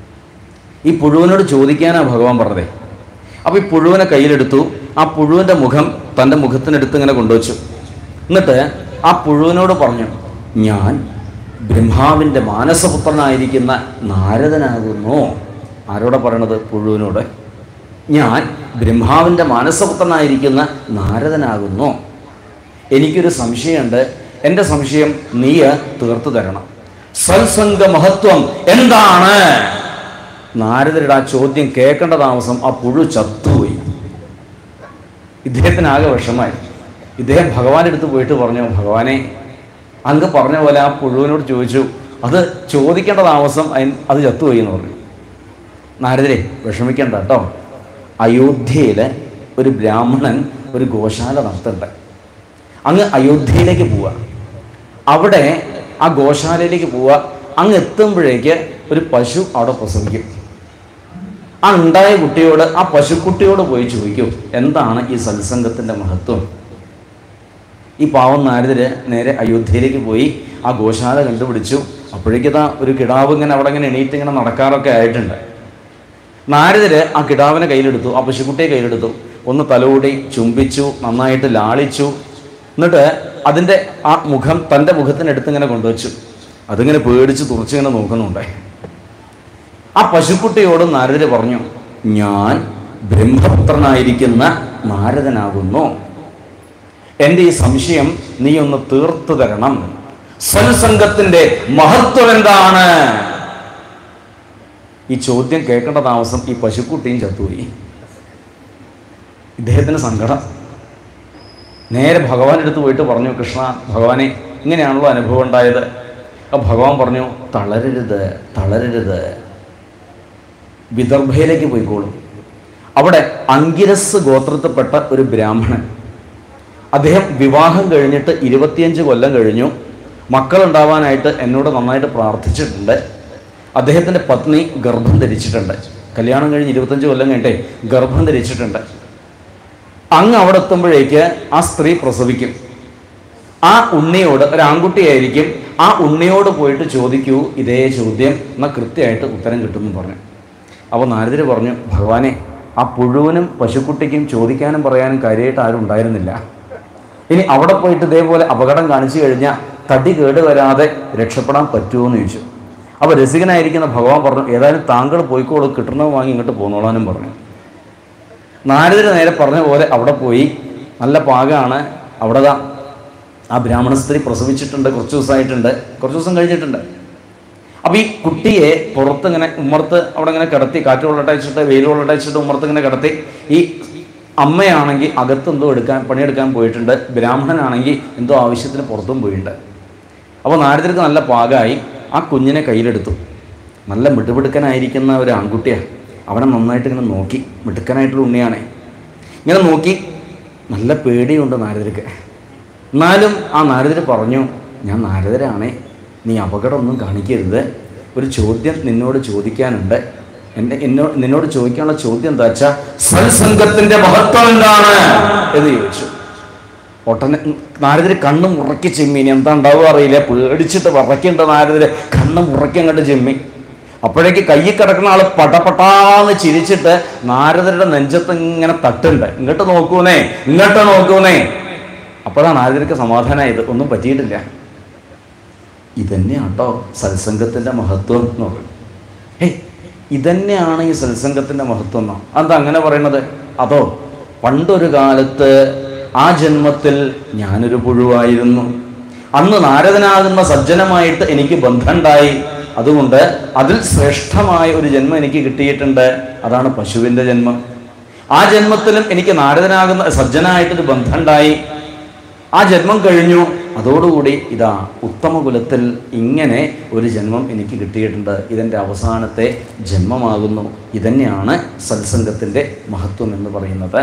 ഈ പുഴുവിനോട് ചോദിക്കാനാണ് ഭഗവാൻ പറഞ്ഞത് അപ്പോൾ ഈ പുഴുവിനെ കയ്യിലെടുത്തു ആ പുഴുവിൻ്റെ മുഖം തൻ്റെ മുഖത്തിനടുത്ത് ഇങ്ങനെ കൊണ്ടുവച്ചു എന്നിട്ട് ആ പുഴുവിനോട് പറഞ്ഞു ഞാൻ ബ്രഹ്മാവിൻ്റെ മാനസപുത്രനായിരിക്കുന്ന നാരദനാകുന്നു ആരോടെ പറയണത് പുഴുവിനോട് ഞാൻ ബ്രഹ്മാവിൻ്റെ മാനസപുത്രനായിരിക്കുന്ന നാരദനാകുന്നു എനിക്കൊരു സംശയമുണ്ട് എൻ്റെ സംശയം നീ തീർത്തു തരണം സത്സംഗ മഹത്വം എന്താണ് നാരദരുടെ ആ ചോദ്യം കേൾക്കേണ്ട താമസം ആ പുഴു ചത്തുപോയി ഇദ്ദേഹത്തിന് ആകെ വിഷമായി ഇദ്ദേഹം ഭഗവാന്റെ അടുത്ത് പോയിട്ട് പറഞ്ഞു ഭഗവാനെ അങ്ങ് പറഞ്ഞ പോലെ ആ പുഴുവിനോട് ചോദിച്ചു അത് ചോദിക്കേണ്ട താമസം അതിന് അത് ചത്തുപോയി എന്ന് പറഞ്ഞു നാരദരെ വിഷമിക്കണ്ട കേട്ടോ അയോധ്യയിലെ ഒരു ബ്രാഹ്മണൻ ഒരു ഗോശാല നടത്തുന്നുണ്ട് അങ്ങ് അയോധ്യയിലേക്ക് പോവുക അവിടെ ആ ഗോശാലയിലേക്ക് പോവുക അങ്ങ് എത്തുമ്പോഴേക്ക് ഒരു പശു അവിടെ പ്രസവിക്കും ആ ഉണ്ടായ കുട്ടിയോട് ആ പശുക്കുട്ടിയോട് പോയി ചോദിക്കൂ എന്താണ് ഈ സത്സംഗത്തിൻ്റെ മഹത്വം ഈ പാവം നാരദര് നേരെ അയോധ്യയിലേക്ക് പോയി ആ ഗോശാല കണ്ടുപിടിച്ചു അപ്പോഴേക്കിതാ ഒരു കിടാവ് ഇങ്ങനെ അവിടെ ഇങ്ങനെ എണീറ്റ് ഇങ്ങനെ നടക്കാറൊക്കെ ആയിട്ടുണ്ട് നാരദര് ആ കിടാവിനെ കയ്യിലെടുത്തു ആ പശുക്കുട്ടിയെ കയ്യിലെടുത്തു ഒന്ന് തലോടി ചുംബിച്ചു നന്നായിട്ട് ലാളിച്ചു എന്നിട്ട് അതിൻ്റെ ആ മുഖം തൻ്റെ മുഖത്തിനടുത്ത് ഇങ്ങനെ കൊണ്ടുവച്ചു അതിങ്ങനെ പേടിച്ച് തുറച്ചിങ്ങനെ നോക്കുന്നുണ്ടേ ആ പശുക്കുട്ടിയോട് നാരദര് പറഞ്ഞു ഞാൻ ബ്രഹ്മപുത്രനായിരിക്കുന്ന നാരദനാകുന്നു എൻ്റെ ഈ സംശയം നീ ഒന്ന് തീർത്തു തരണം സത്സംഗത്തിന്റെ മഹത്വം എന്താണ് ഈ ചോദ്യം കേൾക്കേണ്ട താമസം ഈ പശുക്കുട്ടിയും ചത്തുപോയി ഇദ്ദേഹത്തിന് സങ്കടം നേരെ ഭഗവാന്റെ അടുത്ത് പോയിട്ട് പറഞ്ഞു കൃഷ്ണ ഭഗവാനെ ഇങ്ങനെയാണല്ലോ അനുഭവം ഉണ്ടായത് അപ്പോൾ ഭഗവാൻ പറഞ്ഞു തളരരുത് തളരരുത് വിദർഭയിലേക്ക് പോയിക്കോളും അവിടെ അങ്കിരസ് ഗോത്രത്തിൽപ്പെട്ട ഒരു ബ്രാഹ്മണൻ അദ്ദേഹം വിവാഹം കഴിഞ്ഞിട്ട് ഇരുപത്തിയഞ്ച് കൊല്ലം കഴിഞ്ഞു മക്കളുണ്ടാവാനായിട്ട് എന്നോട് നന്നായിട്ട് പ്രാർത്ഥിച്ചിട്ടുണ്ട് അദ്ദേഹത്തിൻ്റെ പത്നി ഗർഭം ധരിച്ചിട്ടുണ്ട് കല്യാണം കഴിഞ്ഞ് ഇരുപത്തഞ്ച് കൊല്ലം കഴിഞ്ഞിട്ടേ ഗർഭം ധരിച്ചിട്ടുണ്ട് അങ്ങ് അവിടെ എത്തുമ്പോഴേക്ക് ആ സ്ത്രീ പ്രസവിക്കും ആ ഉണ്ണിയോട് ഒരു ആൺകുട്ടിയായിരിക്കും ആ ഉണ്ണിയോട് പോയിട്ട് ചോദിക്കൂ ഇതേ ചോദ്യം എന്നാൽ കൃത്യമായിട്ട് ഉത്തരം കിട്ടുമെന്ന് പറഞ്ഞു അപ്പോൾ നാരദര് പറഞ്ഞു ഭഗവാനെ ആ പുഴുവിനും പശുക്കുട്ടിക്കും ചോദിക്കാനും പറയാനും കാര്യമായിട്ട് ആരും ഉണ്ടായിരുന്നില്ല ഇനി അവിടെ പോയിട്ട് ഇതേപോലെ അപകടം കാണിച്ചു കഴിഞ്ഞാൽ തടി കേട് വരാതെ രക്ഷപ്പെടാൻ പറ്റുമോ എന്ന് ചോദിച്ചു അപ്പോൾ രസികനായിരിക്കുന്ന ഭഗവാൻ പറഞ്ഞു ഏതായാലും താങ്കൾ പോയിക്കോളൂ കിട്ടണത് വാങ്ങി ഇങ്ങോട്ട് പോന്നോളാനും പറഞ്ഞു നാരദര് നേരെ പറഞ്ഞ പോലെ അവിടെ പോയി നല്ല പാകമാണ് അവിടെ ദാ ആ ബ്രാഹ്മണ സ്ത്രീ പ്രസവിച്ചിട്ടുണ്ട് കുറച്ച് ദിവസമായിട്ടുണ്ട് കുറച്ച് ദിവസം കഴിഞ്ഞിട്ടുണ്ട് അപ്പോൾ ഈ കുട്ടിയെ പുറത്ത് ഇങ്ങനെ ഉമ്മർത്ത് അവിടെ ഇങ്ങനെ കിടത്തി കാറ്റ് വെള്ളട്ടയച്ചിട്ട് വെയിൽ വെള്ളട്ടയച്ചിട്ട് ഉമ്മർത്ത് ഇങ്ങനെ കിടത്തി ഈ അമ്മയാണെങ്കിൽ അകത്ത് എന്തോ എടുക്കാൻ പണിയെടുക്കാൻ പോയിട്ടുണ്ട് ബ്രാഹ്മണനാണെങ്കിൽ എന്തോ ആവശ്യത്തിന് പുറത്തും പോയിട്ടുണ്ട് അപ്പോൾ നാരദർക്ക് നല്ല പാകമായി ആ കുഞ്ഞിനെ കയ്യിലെടുത്തു നല്ല മിടുമിടുക്കനായിരിക്കുന്ന ഒരു ആൺകുട്ടിയാണ് അവനെ നന്നായിട്ട് ഇങ്ങനെ നോക്കി മിടുക്കനായിട്ടുള്ള ഉണ്ണിയാണേ ഇങ്ങനെ നോക്കി നല്ല പേടിയുണ്ട് നാരദർക്ക് എന്നാലും ആ നാരദർ പറഞ്ഞു ഞാൻ നാരദരാണേ നീ അപകടമൊന്നും കാണിക്കരുത് ഒരു ചോദ്യം നിന്നോട് ചോദിക്കാനുണ്ട് എന്നെ എന്നോട് നിന്നോട് ചോദിക്കാനുള്ള ചോദ്യം എന്താ വെച്ചാൽ സത്സംഗത്തിന്റെ മഹത്വം എന്താണ് എന്ന് ചോദിച്ചു ഒട്ടനെ നാരദര് കണ്ണും ഉറക്കി ചെമ്മി ഇനി എന്താ ഉണ്ടാവുക അറിയില്ല പേടിച്ചിട്ട് വിറയ്ക്കേണ്ട നാരദര് കണ്ണും ഉറക്കി അങ്ങോട്ട് ചെമ്മി അപ്പോഴേക്ക് കയ്യിൽ കിടക്കുന്ന ആള് പടപടാന്ന് ചിരിച്ചിട്ട് നാരദരുടെ നെഞ്ചത്ത് ഇങ്ങനെ തട്ടുണ്ട് ഇങ്ങോട്ട് നോക്കൂന്നേ ഇങ്ങോട്ട് നോക്കൂന്നേ അപ്പോഴാണ് നാരദർക്ക് സമാധാനമായത് ഒന്നും പറ്റിയിട്ടില്ല ഇതന്നെയാട്ടോ സത്സംഗത്തിന്റെ മഹത്വം എന്ന് പറയും ഹേയ് ഇതന്നെയാണ് ഈ സത്സംഗത്തിന്റെ മഹത്വം എന്നോ എന്താ അങ്ങനെ പറയണത് അതോ പണ്ടൊരു കാലത്ത് ആ ജന്മത്തിൽ ഞാനൊരു പുഴുവായിരുന്നു അന്ന് നാരദനാകുന്ന സജ്ജനമായിട്ട് എനിക്ക് ബന്ധമുണ്ടായി അതുകൊണ്ട് അതിൽ ശ്രേഷ്ഠമായ ഒരു ജന്മം എനിക്ക് കിട്ടിയിട്ടുണ്ട് അതാണ് പശുവിൻ്റെ ജന്മം ആ ജന്മത്തിലും എനിക്ക് നാരദനാകുന്ന സജ്ജനായിട്ടൊരു ബന്ധമുണ്ടായി ആ ജന്മം കഴിഞ്ഞു അതോടുകൂടി ഇതാ ഉത്തമകുലത്തിൽ ഇങ്ങനെ ഒരു ജന്മം എനിക്ക് കിട്ടിയിട്ടുണ്ട് ഇതെൻ്റെ അവസാനത്തെ ജന്മമാകുന്നു ഇതന്നെയാണ് സത്സംഗത്തിൻ്റെ മഹത്വം എന്ന് പറയുന്നത്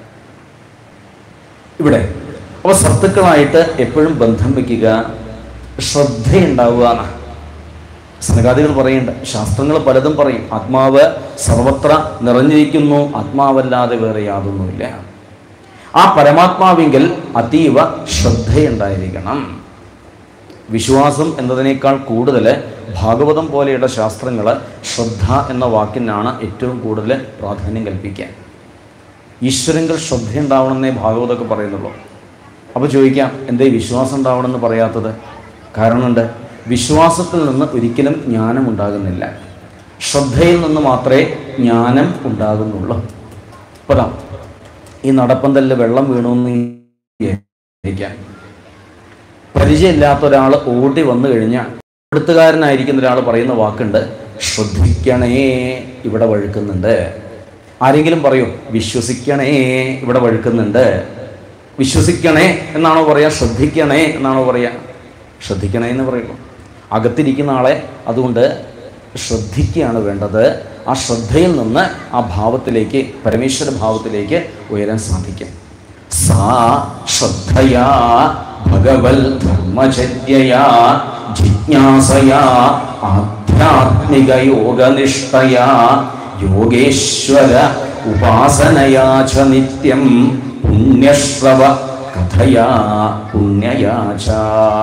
ഇവിടെ അപ്പോൾ സത്തുക്കളായിട്ട് എപ്പോഴും ബന്ധം വയ്ക്കുക ശ്രദ്ധയുണ്ടാവുക എന്നാ. സനകാദികൾ പറയുന്നുണ്ട് ശാസ്ത്രങ്ങൾ പലതും പറയും ആത്മാവ് സർവത്ര നിറഞ്ഞിരിക്കുന്നു ആത്മാവല്ലാതെ വേറെ യാതൊന്നുമില്ല ആ പരമാത്മാവിങ്കിൽ അതീവ ശ്രദ്ധയുണ്ടായിരിക്കണം വിശ്വാസം എന്നതിനേക്കാൾ കൂടുതൽ ഭാഗവതം പോലെയുള്ള ശാസ്ത്രങ്ങൾ ശ്രദ്ധ എന്ന വാക്കിനാണ് ഏറ്റവും കൂടുതൽ പ്രാധാന്യം കൽപ്പിക്കുക ഈശ്വരങ്ങൾ ശ്രദ്ധയുണ്ടാവണമെന്നേ ഭാഗവതമൊക്കെ പറയുന്നുള്ളൂ അപ്പോൾ ചോദിക്കാം എന്തേ വിശ്വാസം ഉണ്ടാവണമെന്ന് പറയാത്തത് കാരണമുണ്ട് വിശ്വാസത്തിൽ നിന്ന് ഒരിക്കലും ജ്ഞാനം ഉണ്ടാകുന്നില്ല ശ്രദ്ധയിൽ നിന്ന് മാത്രമേ ജ്ഞാനം ഉണ്ടാകുന്നുള്ളൂ ഇപ്പതാ ഈ നടപ്പന്തലിൽ വെള്ളം വീണു വിചാരിക്കാം പരിചയമില്ലാത്ത ഒരാൾ ഓടി വന്നു കഴിഞ്ഞാൽ എഴുത്തുകാരനായിരിക്കുന്ന ഒരാൾ പറയുന്ന വാക്കുണ്ട് ശ്രദ്ധിക്കണേ ഇവിടെ വഴുക്കുന്നുണ്ട് ആരെങ്കിലും പറയൂ വിശ്വസിക്കണേ ഇവിടെ വഴുക്കുന്നുണ്ട് വിശ്വസിക്കണേ എന്നാണോ പറയുക ശ്രദ്ധിക്കണേ എന്നാണോ പറയുക ശ്രദ്ധിക്കണേ എന്ന് പറയുള്ളൂ അകത്തിരിക്കുന്ന ആളെ അതുകൊണ്ട് ശ്രദ്ധിക്കുകയാണ് വേണ്ടത് ആ ശ്രദ്ധയിൽ നിന്ന് ആ ഭാവത്തിലേക്ക് പരമേശ്വര ഭാവത്തിലേക്ക് ഉയരാൻ സാധിക്കും സാ ശ്രദ്ധയാ ഭഗവൽ ധർമ്മചര്യയാ ജിജ്ഞാസയാ ആധ്യാത്മിക യോഗനിഷ്ഠയാ യോഗേശ്വര ഉപാസനയാ ച നിത്യം പുണ്യശ്രവ കഥയാ പുണ്യയാ ച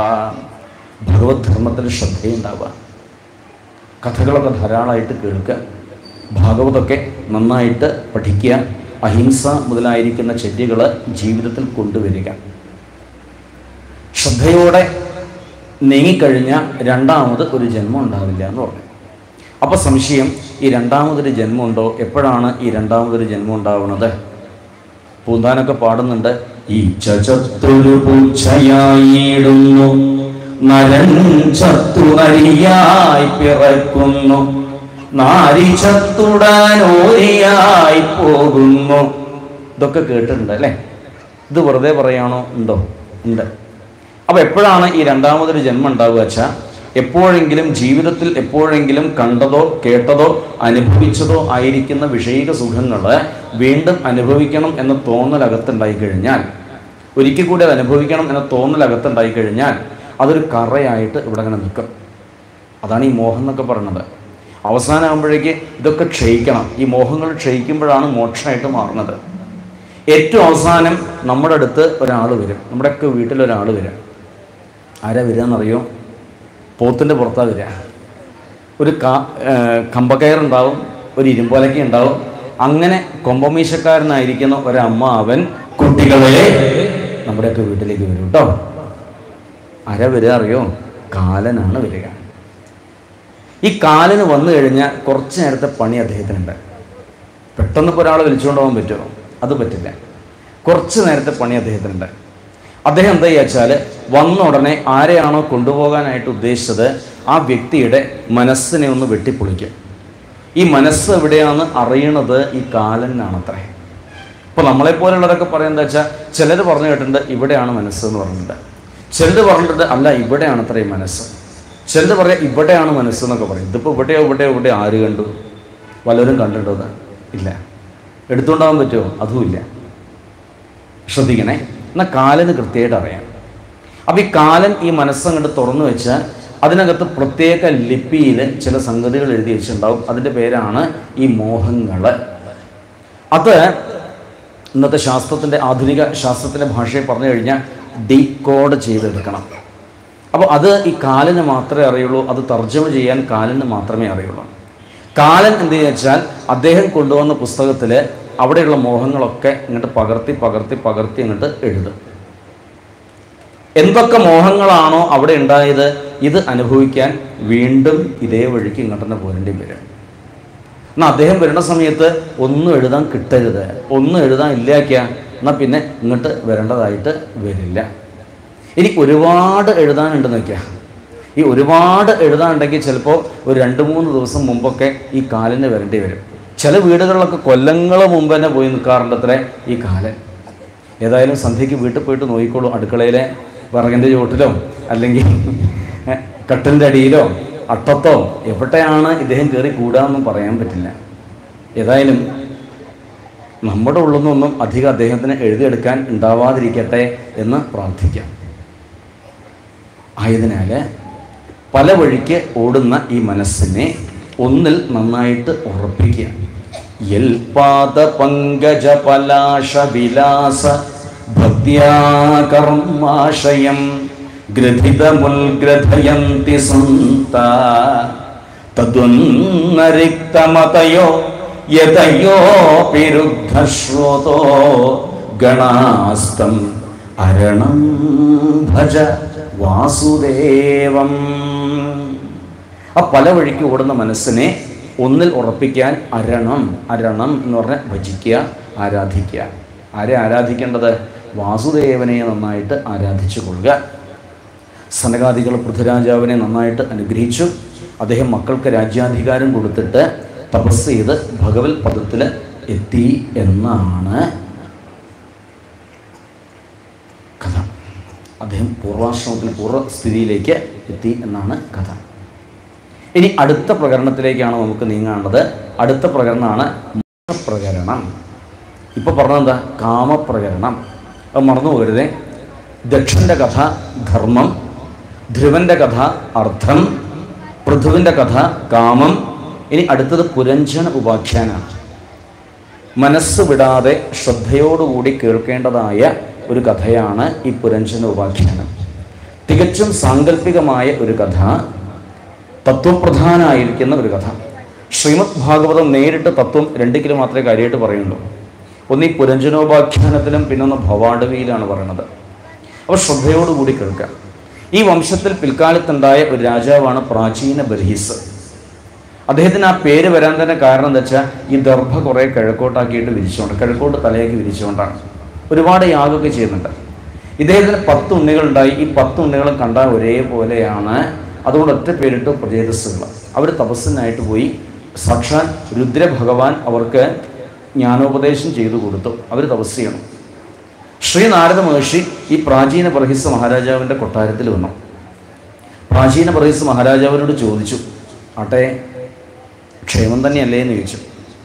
ഭഗവത് ധർമ്മത്തിൽ ശ്രദ്ധയുണ്ടാവുക കഥകളൊക്കെ ധാരാളമായിട്ട് കേൾക്കുക ഭാഗവതമൊക്കെ നന്നായിട്ട് പഠിക്കുക അഹിംസ മുതലായിരിക്കുന്ന ചര്യകൾ ജീവിതത്തിൽ കൊണ്ടുവരിക ശ്രദ്ധയോടെ നീങ്ങിക്കഴിഞ്ഞാൽ രണ്ടാമത് ഒരു ജന്മം ഉണ്ടാവില്ല എന്ന് പറഞ്ഞു അപ്പോൾ സംശയം ഈ രണ്ടാമതൊരു ജന്മമുണ്ടോ എപ്പോഴാണ് ഈ രണ്ടാമതൊരു ജന്മം ഉണ്ടാവുന്നത് പൂന്താനൊക്കെ പാടുന്നുണ്ട് ഈ ചത്തൊരു പൂച്ചയായിടുന്നു നരൻ ചത്തുനരിയായി പിറക്കുന്നു നാരി ചത്തുടാനോരിയായി പോകുന്നു ഇതൊക്കെ കേട്ടിട്ടുണ്ട് അല്ലേ ഇത് വെറുതെ പറയാണോ ഉണ്ടോ ഉണ്ട് അപ്പോൾ എപ്പോഴാണ് ഈ രണ്ടാമതൊരു ജന്മം ഉണ്ടാവുക വെച്ചാൽ എപ്പോഴെങ്കിലും ജീവിതത്തിൽ എപ്പോഴെങ്കിലും കണ്ടതോ കേട്ടതോ അനുഭവിച്ചതോ ആയിരിക്കുന്ന വിഷയിക സുഖങ്ങൾ വീണ്ടും അനുഭവിക്കണം എന്ന തോന്നൽ അകത്തുണ്ടായി കഴിഞ്ഞാൽ ഒരിക്കൽ കൂടി അത് അനുഭവിക്കണം എന്ന തോന്നൽ അകത്തുണ്ടായി കഴിഞ്ഞാൽ അതൊരു കറയായിട്ട് ഇവിടെ അങ്ങനെ നിൽക്കും അതാണ് ഈ മോഹം എന്നൊക്കെ പറയുന്നത് അവസാനമാകുമ്പോഴേക്ക് ഇതൊക്കെ ക്ഷയിക്കണം ഈ മോഹങ്ങൾ ക്ഷയിക്കുമ്പോഴാണ് മോക്ഷമായിട്ട് മാറുന്നത് ഏറ്റവും അവസാനം നമ്മുടെ അടുത്ത് ഒരാൾ വരും നമ്മുടെയൊക്കെ വീട്ടിൽ ഒരാൾ വരും ആരാ വരിക എന്നറിയോ പോത്തിൻ്റെ പുറത്താ വരിക ഒരു കാ ഏർ കമ്പക്കയറുണ്ടാവും ഒരു ഇരുമ്പോലക്ക ഉണ്ടാവും അങ്ങനെ കൊമ്പമീശക്കാരനായിരിക്കുന്ന ഒരമ്മ അവൻ കുട്ടികളെ നമ്മുടെയൊക്കെ വീട്ടിലേക്ക് വരും കേട്ടോ ആരാ വരിക അറിയോ കാലനാണ് വരിക ഈ കാലന് വന്നു കഴിഞ്ഞാൽ കുറച്ച് നേരത്തെ പണി അദ്ദേഹത്തിനുണ്ട് പെട്ടെന്ന് ഇപ്പോൾ ഒരാളെ വിളിച്ചുകൊണ്ട് പോകാൻ പറ്റുമോ അത് പറ്റില്ല കുറച്ച് നേരത്തെ പണി അദ്ദേഹത്തിനുണ്ട് അദ്ദേഹം എന്താ വെച്ചാൽ വന്ന ഉടനെ ആരെയാണോ കൊണ്ടുപോകാനായിട്ട് ഉദ്ദേശിച്ചത് ആ വ്യക്തിയുടെ മനസ്സിനെ ഒന്ന് വെട്ടിപ്പൊളിക്കും ഈ മനസ്സ് എവിടെയാണെന്ന് അറിയണത് ഈ കാലനാണത്രേ ഇപ്പോൾ നമ്മളെപ്പോലുള്ളവരൊക്കെ പറയുന്നത് വെച്ചാൽ ചിലർ പറഞ്ഞു കേട്ടിട്ടുണ്ട് ഇവിടെയാണ് മനസ്സ് എന്ന് പറഞ്ഞിട്ടുണ്ട് ചിലർ പറഞ്ഞിട്ടുണ്ട് അല്ല ഇവിടെയാണ് അത്ര ഈ മനസ്സ് ചിലർ പറയാം ഇവിടെയാണ് മനസ്സ് എന്നൊക്കെ പറയും ഇതിപ്പോൾ ഇവിടെയോ ഇവിടെയോ ഇവിടെ ആര് കണ്ടു പലരും കണ്ടിട്ടുണ്ടോ ഇത്? ഇല്ല എടുത്തുകൊണ്ടാകാൻ പറ്റുമോ അതുമില്ല ശ്രദ്ധിക്കണേ എന്നാൽ കാലന് കൃത്യമായിട്ട് അറിയാം അപ്പം ഈ കാലൻ ഈ മനസ്സങ്ങോട്ട് തുറന്നു വെച്ചാൽ അതിനകത്ത് പ്രത്യേക ലിപിയിൽ ചില സംഗതികൾ എഴുതി വെച്ചിട്ടുണ്ടാവും അതിൻ്റെ പേരാണ് ഈ മോഹങ്ങൾ അത് ഇന്നത്തെ ശാസ്ത്രത്തിൻ്റെ ആധുനിക ശാസ്ത്രത്തിൻ്റെ ഭാഷയെ പറഞ്ഞു കഴിഞ്ഞാൽ ഡീകോഡ് ചെയ്തെടുക്കണം അപ്പോൾ അത് ഈ കാലന് മാത്രമേ അറിയുള്ളൂ അത് തർജ്ജമ ചെയ്യാൻ കാലന് മാത്രമേ അറിയുള്ളൂ കാലൻ എന്ത് വെച്ചാൽ അദ്ദേഹം കൊണ്ടുവന്ന പുസ്തകത്തിൽ അവിടെയുള്ള മോഹങ്ങളൊക്കെ ഇങ്ങോട്ട് പകർത്തി പകർത്തി പകർത്തി ഇങ്ങോട്ട് എഴുതും എന്തൊക്കെ മോഹങ്ങളാണോ അവിടെ ഉണ്ടായത് ഇത് അനുഭവിക്കാൻ വീണ്ടും ഇതേ വഴിക്ക് ഇങ്ങോട്ട് തന്നെ പോരേണ്ടി വരും എന്നാൽ അദ്ദേഹം വരുന്ന സമയത്ത് ഒന്നും എഴുതാൻ കിട്ടരുത് ഒന്നും എഴുതാൻ ഇല്ലാക്കിയ എന്നാൽ പിന്നെ ഇങ്ങോട്ട് വരേണ്ടതായിട്ട് വരില്ല ഇനി ഒരുപാട് എഴുതാനുണ്ട് നോക്കിയാൽ ഈ ഒരുപാട് എഴുതാനുണ്ടെങ്കിൽ ചിലപ്പോൾ ഒരു രണ്ട് മൂന്ന് ദിവസം മുമ്പൊക്കെ ഈ കാലിന് വരേണ്ടി വരും ചില വീടുകളിലൊക്കെ കൊല്ലങ്ങൾ മുമ്പ് തന്നെ പോയി നിൽക്കാറുണ്ട് അത്രേ ഈ കാലൻ ഏതായാലും സന്ധ്യയ്ക്ക് വീട്ടിൽ പോയിട്ട് നോക്കിക്കോളൂ അടുക്കളയിലെ വിറകിൻ്റെ ചുവട്ടിലോ അല്ലെങ്കിൽ ഏഹ്, കട്ടിലിൻ്റെ അടിയിലോ അട്ടത്തോ എവിടെയാണ് ഇദ്ദേഹം കയറി കൂടാമെന്നും പറയാൻ പറ്റില്ല ഏതായാലും നമ്മുടെ ഉള്ളിൽ നിന്നൊന്നും അധികം അദ്ദേഹത്തിന് എഴുതിയെടുക്കാൻ ഉണ്ടാവാതിരിക്കട്ടെ എന്ന് പ്രാർത്ഥിക്കാം ആയതിനാൽ പല വഴിക്ക് ഓടുന്ന ഈ മനസ്സിനെ ഒന്നിൽ നന്നായിട്ട് ഉറപ്പിക്കുക യൽപാദ പങ്കജ പലാശ വിലാസ ഭക്യാ കർമാശയം ഗ്രഥിതമുൽഗ്രഥയന്തി സന്ത തദ്വന്നരിക്തമതയോ യതയോ പിരുദ്ധശ്രോതോ ഗണാസ്തം അരണം ഭജ വാസുദേവം ആ പല വഴിക്ക് ഓടുന്ന മനസ്സിനെ ഒന്നിൽ ഉറപ്പിക്കാൻ അരണം അരണം എന്ന് പറഞ്ഞാൽ ഭജിക്കുക ആരാധിക്കുക ആരെ ആരാധിക്കേണ്ടത് വാസുദേവനെ നന്നായിട്ട് ആരാധിച്ചു കൊള്ളുക സനകാദികൾ പൃഥ്വിരാജാവിനെ നന്നായിട്ട് അനുഗ്രഹിച്ചു അദ്ദേഹം മക്കൾക്ക് രാജ്യാധികാരം കൊടുത്തിട്ട് തപസ് ചെയ്ത് ഭഗവത് പദത്തിൽ എത്തി എന്നാണ് കഥ അദ്ദേഹം പൂർവാശ്രമത്തിൽ പൂർവ്വസ്ഥിതിയിലേക്ക് എത്തി എന്നാണ് കഥ ഇനി അടുത്ത പ്രകരണത്തിലേക്കാണ് നമുക്ക് നീങ്ങേണ്ടത് അടുത്ത പ്രകരണമാണ് പ്രകരണം ഇപ്പൊ പറഞ്ഞതെന്താ കാമപ്രകരണം അത് മറന്നു പോകരുതേ ദക്ഷന്റെ കഥ ധർമ്മം ധ്രുവന്റെ കഥ അർത്ഥം പൃഥുവിൻ്റെ കഥ കാമം ഇനി അടുത്തത് പുരഞ്ജന ഉപാഖ്യാനാണ് മനസ്സ് വിടാതെ ശ്രദ്ധയോടുകൂടി കേൾക്കേണ്ടതായ ഒരു കഥയാണ് ഈ പുരഞ്ജന ഉപാഖ്യാനം തികച്ചും സാങ്കല്പികമായ ഒരു കഥ തത്വപ്രധാനമായിരിക്കുന്ന ഒരു കഥ ശ്രീമദ് ഭാഗവതം നേരിട്ട് തത്വം രണ്ട് കിലോ മാത്രമേ കാര്യമായിട്ട് പറയുള്ളൂ ഒന്ന് ഈ പുരഞ്ജനോപാഖ്യാനത്തിലും പിന്നൊന്ന് ഭവാണ്ടവിയിലാണ് പറയുന്നത് അപ്പോൾ ശ്രദ്ധയോടുകൂടി കേൾക്കാം ഈ വംശത്തിൽ പിൽക്കാലത്തുണ്ടായ ഒരു രാജാവാണ് പ്രാചീന ബർഹീസ് അദ്ദേഹത്തിന് ആ പേര് വരാൻ തന്നെ കാരണം എന്താ വെച്ചാൽ ഈ ദർഭ കുറേ കിഴക്കോട്ടാക്കിയിട്ട് വിരിച്ചുകൊണ്ട് കിഴക്കോട്ട് തലയാക്കി വിരിച്ചുകൊണ്ടാണ് ഒരുപാട് യാഗമൊക്കെ ചെയ്യുന്നുണ്ട് ഇദ്ദേഹത്തിന് പത്ത് ഉണ്ണികളുണ്ടായി ഈ പത്ത് ഉണ്ണികളും കണ്ടാൽ ഒരേപോലെയാണ് അതുകൊണ്ട് ഒറ്റ പേരിട്ട് പ്രജേതസ്സുകൾ അവർ തപസ്സിനായിട്ട് പോയി സാക്ഷാൽ രുദ്രഭഗവാൻ അവർക്ക് ജ്ഞാനോപദേശം ചെയ്തു കൊടുത്തു അവർ തപസ് ചെയ്യണം ശ്രീനാരദ മഹർഷി ഈ പ്രാചീന ബർഹിസ് മഹാരാജാവിൻ്റെ കൊട്ടാരത്തിൽ വന്നു പ്രാചീന പ്രദേശ് മഹാരാജാവിനോട് ചോദിച്ചു ആട്ടെ ക്ഷേമം തന്നെയല്ലേ എന്ന് ചോദിച്ചു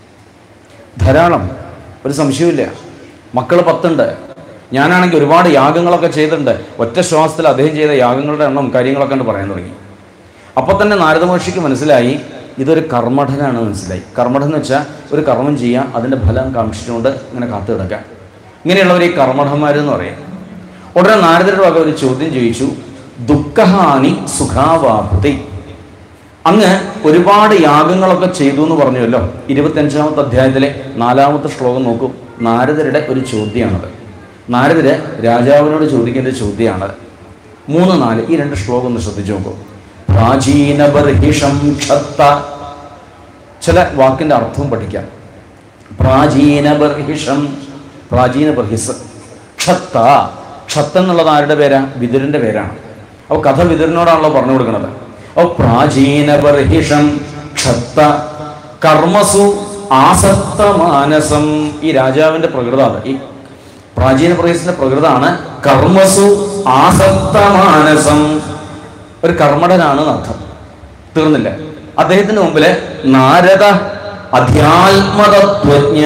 ധാരാളം ഒരു സംശയമില്ല മക്കൾ പത്തുണ്ട് ഞാനാണെങ്കിൽ ഒരുപാട് യാഗങ്ങളൊക്കെ ചെയ്തിട്ടുണ്ട് ഒറ്റ ശ്വാസത്തിൽ അദ്ദേഹം ചെയ്ത യാഗങ്ങളുടെ എണ്ണം കാര്യങ്ങളൊക്കെ ഉണ്ട് പറയാൻ തുടങ്ങി അപ്പോൾ തന്നെ നാരദ മഹർഷിക്ക് മനസ്സിലായി ഇതൊരു കർമ്മഠനാണ് മനസ്സിലായി കർമ്മഠൻ എന്ന് വെച്ചാൽ ഒരു കർമ്മം ചെയ്യുക അതിൻ്റെ ഫലം കാക്ഷിച്ചുകൊണ്ട് ഇങ്ങനെ കാത്തു കിടക്കുക ഇങ്ങനെയുള്ളവർ ഈ കർമ്മഠന്മാരെന്ന് പറയും ഉടനെ നാരദരുടെ വക ഒരു ചോദ്യം ചോദിച്ചു ദുഃഖഹാനി സുഖാവാപ്തി അങ്ങ് ഒരുപാട് യാഗങ്ങളൊക്കെ ചെയ്തു എന്ന് പറഞ്ഞുവല്ലോ ഇരുപത്തഞ്ചാമത്തെ അധ്യായത്തിലെ നാലാമത്തെ ശ്ലോകം നോക്കൂ നാരദരുടെ ഒരു ചോദ്യമാണത് നാരദര് രാജാവിനോട് ചോദിക്കേണ്ട ചോദ്യമാണത് മൂന്ന് നാല് ഈ രണ്ട് ശ്ലോകം ഒന്ന് ശ്രദ്ധിച്ചു നോക്കൂ പ്രാചീന ബർഹിഷം ക്ഷത്ത ചില വാക്കിന്റെ അർത്ഥവും പഠിക്കാം പ്രാചീന ബർഹിഷം പ്രാചീന ബർഹിസ് ക്ഷത്ത ക്ഷത്ത എന്നുള്ളത് ആരുടെ പേരാ വിതുരന്റെ പേരാണ് അപ്പോൾ കഥ വിതുരനോടാണല്ലോ പറഞ്ഞു കൊടുക്കുന്നത് അപ്പോൾ പ്രാചീന ബർഹിഷം ക്ഷത്ത കർമ്മസു ആസക്ത മാനസം ഈ രാജാവിന്റെ പ്രകൃതാണ് ഈ പ്രാചീന പ്രദേശത്തിന്റെ പ്രകൃതാണ് കർമ്മസു ആസക്ത മാനസം ഒരു കർമ്മടനാണ് എന്നർത്ഥം തീർന്നില്ല അദ്ദേഹത്തിന് മുമ്പില് നാരദ അധ്യാത്മതത്വജ്ഞ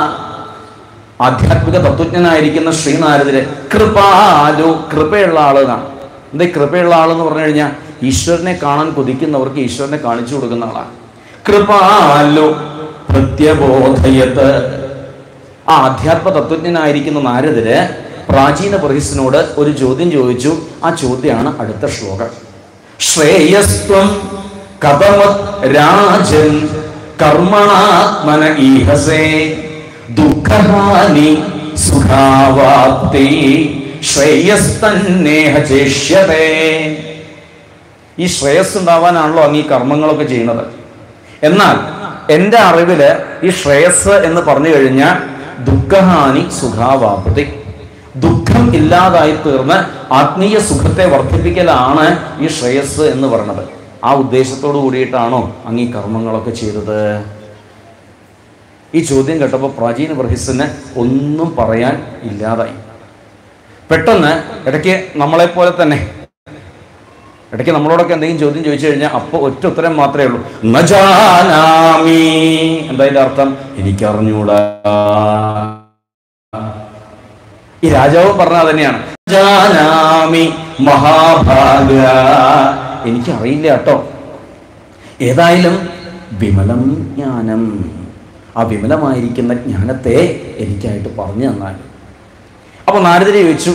ആധ്യാത്മിക തത്വജ്ഞനായിരിക്കുന്ന ശ്രീനാരദര് കൃപാലു കൃപയുള്ള ആള് എന്നാണ് എന്താ ഈ കൃപയുള്ള ആളെന്ന് പറഞ്ഞു കഴിഞ്ഞാൽ ഈശ്വരനെ കാണാൻ കൊതിക്കുന്നവർക്ക് ഈശ്വരനെ കാണിച്ചു കൊടുക്കുന്ന ആളാണ് കൃപാലു പ്രത്യബോധയത്ത് ആ അധ്യാത്മ തത്വജ്ഞനായിരിക്കുന്ന നാരദര് പ്രാചീന പ്രഹിസിനോട് ഒരു ചോദ്യം ചോദിച്ചു ആ ചോദ്യമാണ് അടുത്ത ശ്ലോകം ശ്രേയസ്ത്വം കഥമത് രാജൻ കർമ്മണാത്മന ഈഹസേ ദുഃഖഹാനി സുഖാവാപ്തി ശ്രേയസ്തന്നേഹ ചേഷ്യതേ ഈ ശ്രേയസ് ഉണ്ടാവാനാണല്ലോ അങ്ങ് ഈ കർമ്മങ്ങളൊക്കെ ചെയ്യുന്നത് എന്നാൽ എൻ്റെ അറിവില് ഈ ശ്രേയസ് എന്ന് പറഞ്ഞു കഴിഞ്ഞാൽ ദുഃഖഹാനി സുഖാവാപ്തി ദുഃഖം ഇല്ലാതായി തീർന്ന് ആത്മീയ സുഖത്തെ വർദ്ധിപ്പിക്കലാണ് ഈ ശ്രേയസ് എന്ന് പറയുന്നത് ആ ഉദ്ദേശത്തോട് കൂടിയിട്ടാണോ അങ്ങ് ഈ കർമ്മങ്ങളൊക്കെ ചെയ്തത് ഈ ചോദ്യം കേട്ടപ്പോൾ പ്രാചീന ബർഹിസിന് ഒന്നും പറയാൻ ഇല്ലാതായി പെട്ടെന്ന് ഇടയ്ക്ക് നമ്മളെപ്പോലെ തന്നെ ഇടയ്ക്ക് നമ്മളോടൊക്കെ എന്തെങ്കിലും ചോദ്യം ചോദിച്ചു കഴിഞ്ഞാൽ അപ്പോൾ ഒറ്റ ഉത്തരം മാത്രമേ ഉള്ളൂ നജാനാമി എന്താ അതിന്റെ അർത്ഥം എനിക്കറിഞ്ഞൂടാ ഈ രാജാവ് പറഞ്ഞത് തന്നെയാണ് ജാനാമി മഹാഭാഗ എനിക്കറിയില്ല കേട്ടോ ഏതായാലും വിമലം ജ്ഞാനം ആ വിമലമായിരിക്കുന്ന ജ്ഞാനത്തെ എനിക്കായിട്ട് പറഞ്ഞു തന്നാൽ അപ്പോൾ നാരദരെ ചോദിച്ചു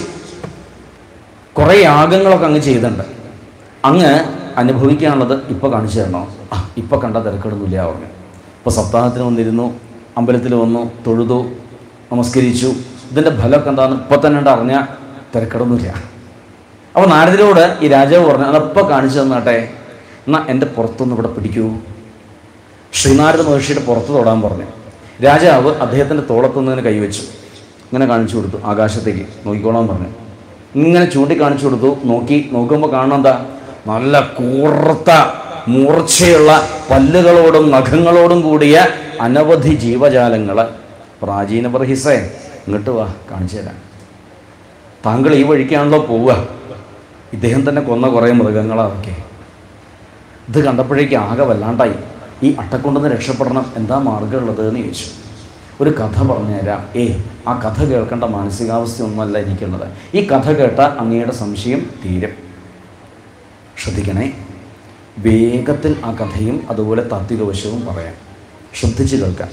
കുറേ യാഗങ്ങളൊക്കെ അങ്ങ് ചെയ്തിട്ടുണ്ട് അങ്ങ് അനുഭവിക്കാനുള്ളത് ഇപ്പോൾ കാണിച്ചു തരണോ ആ ഇപ്പോൾ കണ്ട തിരക്കിടുന്നില്ല പറഞ്ഞു ഇപ്പോൾ സപ്താഹത്തിന് വന്നിരുന്നു അമ്പലത്തിൽ വന്നു തൊഴുതു നമസ്കരിച്ചു ഇതിൻ്റെ ഫലമൊക്കെ എന്താണെന്ന് ഇപ്പോൾ തന്നെ ഉണ്ട് അറിഞ്ഞാൽ തിരക്കിടുന്നില്ല അപ്പോൾ നാരദരോട് ഈ രാജാവ് പറഞ്ഞു അതപ്പോൾ കാണിച്ചു തന്നാട്ടെ എന്നാൽ എൻ്റെ പുറത്തൊന്ന് ഇവിടെ പിടിക്കൂ ശ്രീനാരദ മഹർഷിയുടെ പുറത്ത് തൊടാൻ പറഞ്ഞു രാജാവ് അദ്ദേഹത്തിൻ്റെ തോളത്തുനിന്ന് കൈവച്ചു ഇങ്ങനെ കാണിച്ചു കൊടുത്തു ആകാശത്തേക്ക് നോക്കിക്കോളാൻ പറഞ്ഞു ഇങ്ങനെ ചൂണ്ടിക്കാണിച്ചു കൊടുത്തു നോക്കി നോക്കുമ്പോൾ കാണുന്ന എന്താ നല്ല കൂർത്ത മൂർച്ചയുള്ള പല്ലുകളോടും നഖങ്ങളോടും കൂടിയ അനവധി ജീവജാലങ്ങൾ പ്രാചീന ബർഹിസേ ഇങ്ങോട്ട് വാ കാണിച്ചു തരാം താങ്കൾ ഈ വഴിക്കാണല്ലോ പോവുക ഇദ്ദേഹം തന്നെ കൊന്ന കുറേ മൃഗങ്ങളതൊക്കെ ഇത് കണ്ടപ്പോഴേക്ക് ആകെ വല്ലാണ്ടായി ഈ അട്ടക്കൊണ്ടുനിന്ന് രക്ഷപ്പെടണം എന്താ മാർഗമുള്ളത് എന്ന് ചോദിച്ചു ഒരു കഥ പറഞ്ഞുതരാം ഏ ആ കഥ കേൾക്കേണ്ട മാനസികാവസ്ഥയൊന്നുമല്ല എനിക്കുള്ളത് ഈ കഥ കേട്ട അങ്ങയുടെ സംശയം തീരും ശ്രദ്ധിക്കണേ വേഗത്തിൽ ആ കഥയും അതുപോലെ താത്വിക വശവും പറയാം ശ്രദ്ധിച്ച് കേൾക്കാം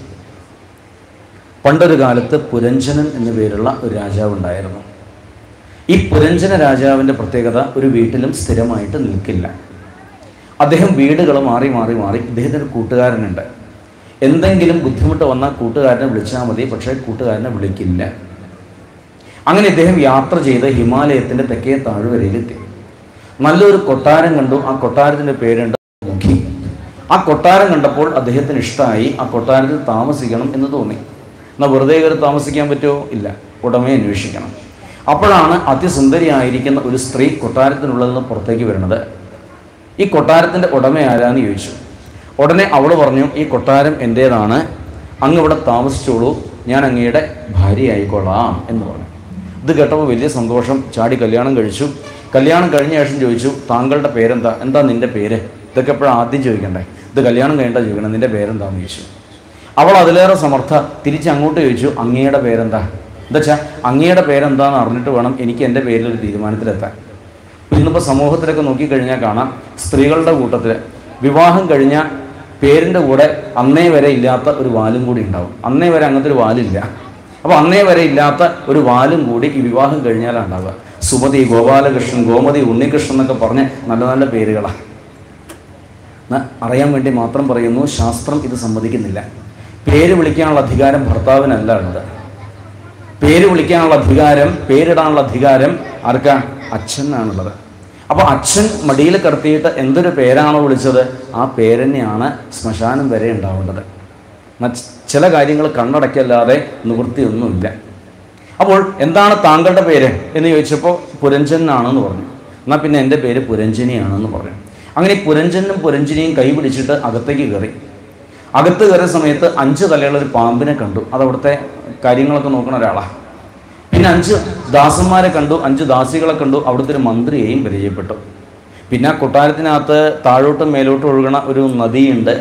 പണ്ടൊരു കാലത്ത് പുരഞ്ജനൻ എന്നു പേരുള്ള ഒരു രാജാവ് ഉണ്ടായിരുന്നു ഈ പുരഞ്ജന രാജാവിൻ്റെ പ്രത്യേകത ഒരു വീട്ടിലും സ്ഥിരമായിട്ട് നിൽക്കില്ല അദ്ദേഹം വീടുകൾ മാറി മാറി മാറി ഇദ്ദേഹത്തിന് കൂട്ടുകാരനുണ്ട് എന്തെങ്കിലും ബുദ്ധിമുട്ട് വന്നാൽ കൂട്ടുകാരനെ വിളിച്ചാൽ മതി പക്ഷേ കൂട്ടുകാരനെ വിളിക്കില്ല അങ്ങനെ ഇദ്ദേഹം യാത്ര ചെയ്ത് ഹിമാലയത്തിൻ്റെ തെക്കേ താഴ്വരയിലെത്തി നല്ലൊരു കൊട്ടാരം കണ്ടു ആ കൊട്ടാരത്തിൻ്റെ പേരുണ്ട് മുഖി ആ കൊട്ടാരം കണ്ടപ്പോൾ അദ്ദേഹത്തിന് ഇഷ്ടമായി ആ കൊട്ടാരത്തിൽ താമസിക്കണം എന്ന് തോന്നി എന്നാൽ വെറുതെ കയറി താമസിക്കാൻ പറ്റുമോ ഇല്ല ഉടമയെ അന്വേഷിക്കണം അപ്പോഴാണ് അതിസുന്ദരിയായിരിക്കുന്ന ഒരു സ്ത്രീ കൊട്ടാരത്തിനുള്ളിൽ നിന്ന് പുറത്തേക്ക് വരുന്നത് ഈ കൊട്ടാരത്തിൻ്റെ ഉടമ ആരാന്ന് ചോദിച്ചു ഉടനെ അവൾ പറഞ്ഞു ഈ കൊട്ടാരം എൻ്റേതാണ് അങ്ങ് ഇവിടെ താമസിച്ചോളൂ ഞാൻ അങ്ങയുടെ ഭാര്യയായിക്കൊള്ളാം എന്ന് പറഞ്ഞു ഇത് കേട്ടപ്പോൾ വലിയ സന്തോഷം ചാടി കല്യാണം കഴിച്ചു കല്യാണം കഴിഞ്ഞ ശേഷം ചോദിച്ചു താങ്കളുടെ പേരെന്താ എന്താ നിന്റെ പേര് ഇതൊക്കെ എപ്പോഴും ആദ്യം ചോദിക്കണ്ടേ ഇത് കല്യാണം കഴിഞ്ഞിട്ടാ ചോദിക്കണം നിന്റെ പേരെന്താന്ന് ചോദിച്ചു അവൾ അതിലേറെ സമർത്ഥ തിരിച്ച് അങ്ങോട്ട് ചോദിച്ചു അങ്ങയുടെ പേരെന്താ എന്താ വെച്ചാൽ അങ്ങയുടെ പേരെന്താന്ന് അറിഞ്ഞിട്ട് വേണം എനിക്ക് എൻ്റെ പേരിൽ ഒരു തീരുമാനത്തിലെത്താൻ ഇന്നിപ്പോൾ സമൂഹത്തിലൊക്കെ നോക്കിക്കഴിഞ്ഞാൽ കാണാം സ്ത്രീകളുടെ കൂട്ടത്തിൽ വിവാഹം കഴിഞ്ഞ പേരിൻ്റെ കൂടെ അന്നേ വരെ ഇല്ലാത്ത ഒരു വാലും കൂടി ഉണ്ടാവും അന്നേ വരെ അങ്ങനത്തെ ഒരു വാലില്ല അപ്പോൾ അന്നേ വരെ ഇല്ലാത്ത ഒരു വാലും കൂടി ഈ വിവാഹം കഴിഞ്ഞാലാണ് ഉണ്ടാവുക സുമതി ഗോപാലകൃഷ്ണൻ ഗോമതി ഉണ്ണികൃഷ്ണൻ എന്നൊക്കെ പറഞ്ഞ് നല്ല നല്ല പേരുകളാണ് ന- അറിയാൻ വേണ്ടി മാത്രം പറയുന്നു ശാസ്ത്രം ഇത് സമ്മതിക്കുന്നില്ല പേര് വിളിക്കാനുള്ള അധികാരം ഭർത്താവിനല്ല ഉള്ളത് പേര് വിളിക്കാനുള്ള അധികാരം പേരിടാനുള്ള അധികാരം ആർക്കാ അച്ഛനാണുള്ളത് അപ്പോൾ അച്ഛൻ മടിയിൽ കിടത്തിയിട്ട് എന്തൊരു പേരാണോ വിളിച്ചത് ആ പേരന്നെയാണ് ശ്മശാനം വരെ ഉണ്ടാവേണ്ടത് മറ്റ് ചില കാര്യങ്ങൾ കണ്ണടക്കല്ലാതെ നിവൃത്തിയൊന്നുമില്ല അപ്പോൾ എന്താണ് താങ്കളുടെ പേര് എന്ന് ചോദിച്ചപ്പോൾ പുരഞ്ജനാണെന്ന് പറഞ്ഞു എന്നാൽ പിന്നെ എൻ്റെ പേര് പുരഞ്ജനിയാണെന്ന് പറഞ്ഞു അങ്ങനെ ഈ പുരഞ്ജനും പുരഞ്ജനിയും കൈ പിടിച്ചിട്ട് അകത്തേക്ക് കയറി അകത്ത് കയറിയ സമയത്ത് അഞ്ച് തലയുള്ള ഒരു പാമ്പിനെ കണ്ടു അത് അവിടുത്തെ കാര്യങ്ങളൊക്കെ നോക്കുന്ന ഒരാളാണ് പിന്നെ അഞ്ച് ദാസന്മാരെ കണ്ടു അഞ്ച് ദാസികളെ കണ്ടു അവിടുത്തെ ഒരു മന്ത്രിയെയും പരിചയപ്പെട്ടു പിന്നെ ആ കൊട്ടാരത്തിനകത്ത് താഴോട്ടും മേലോട്ടും ഒഴുകണ ഒരു നദിയുണ്ട്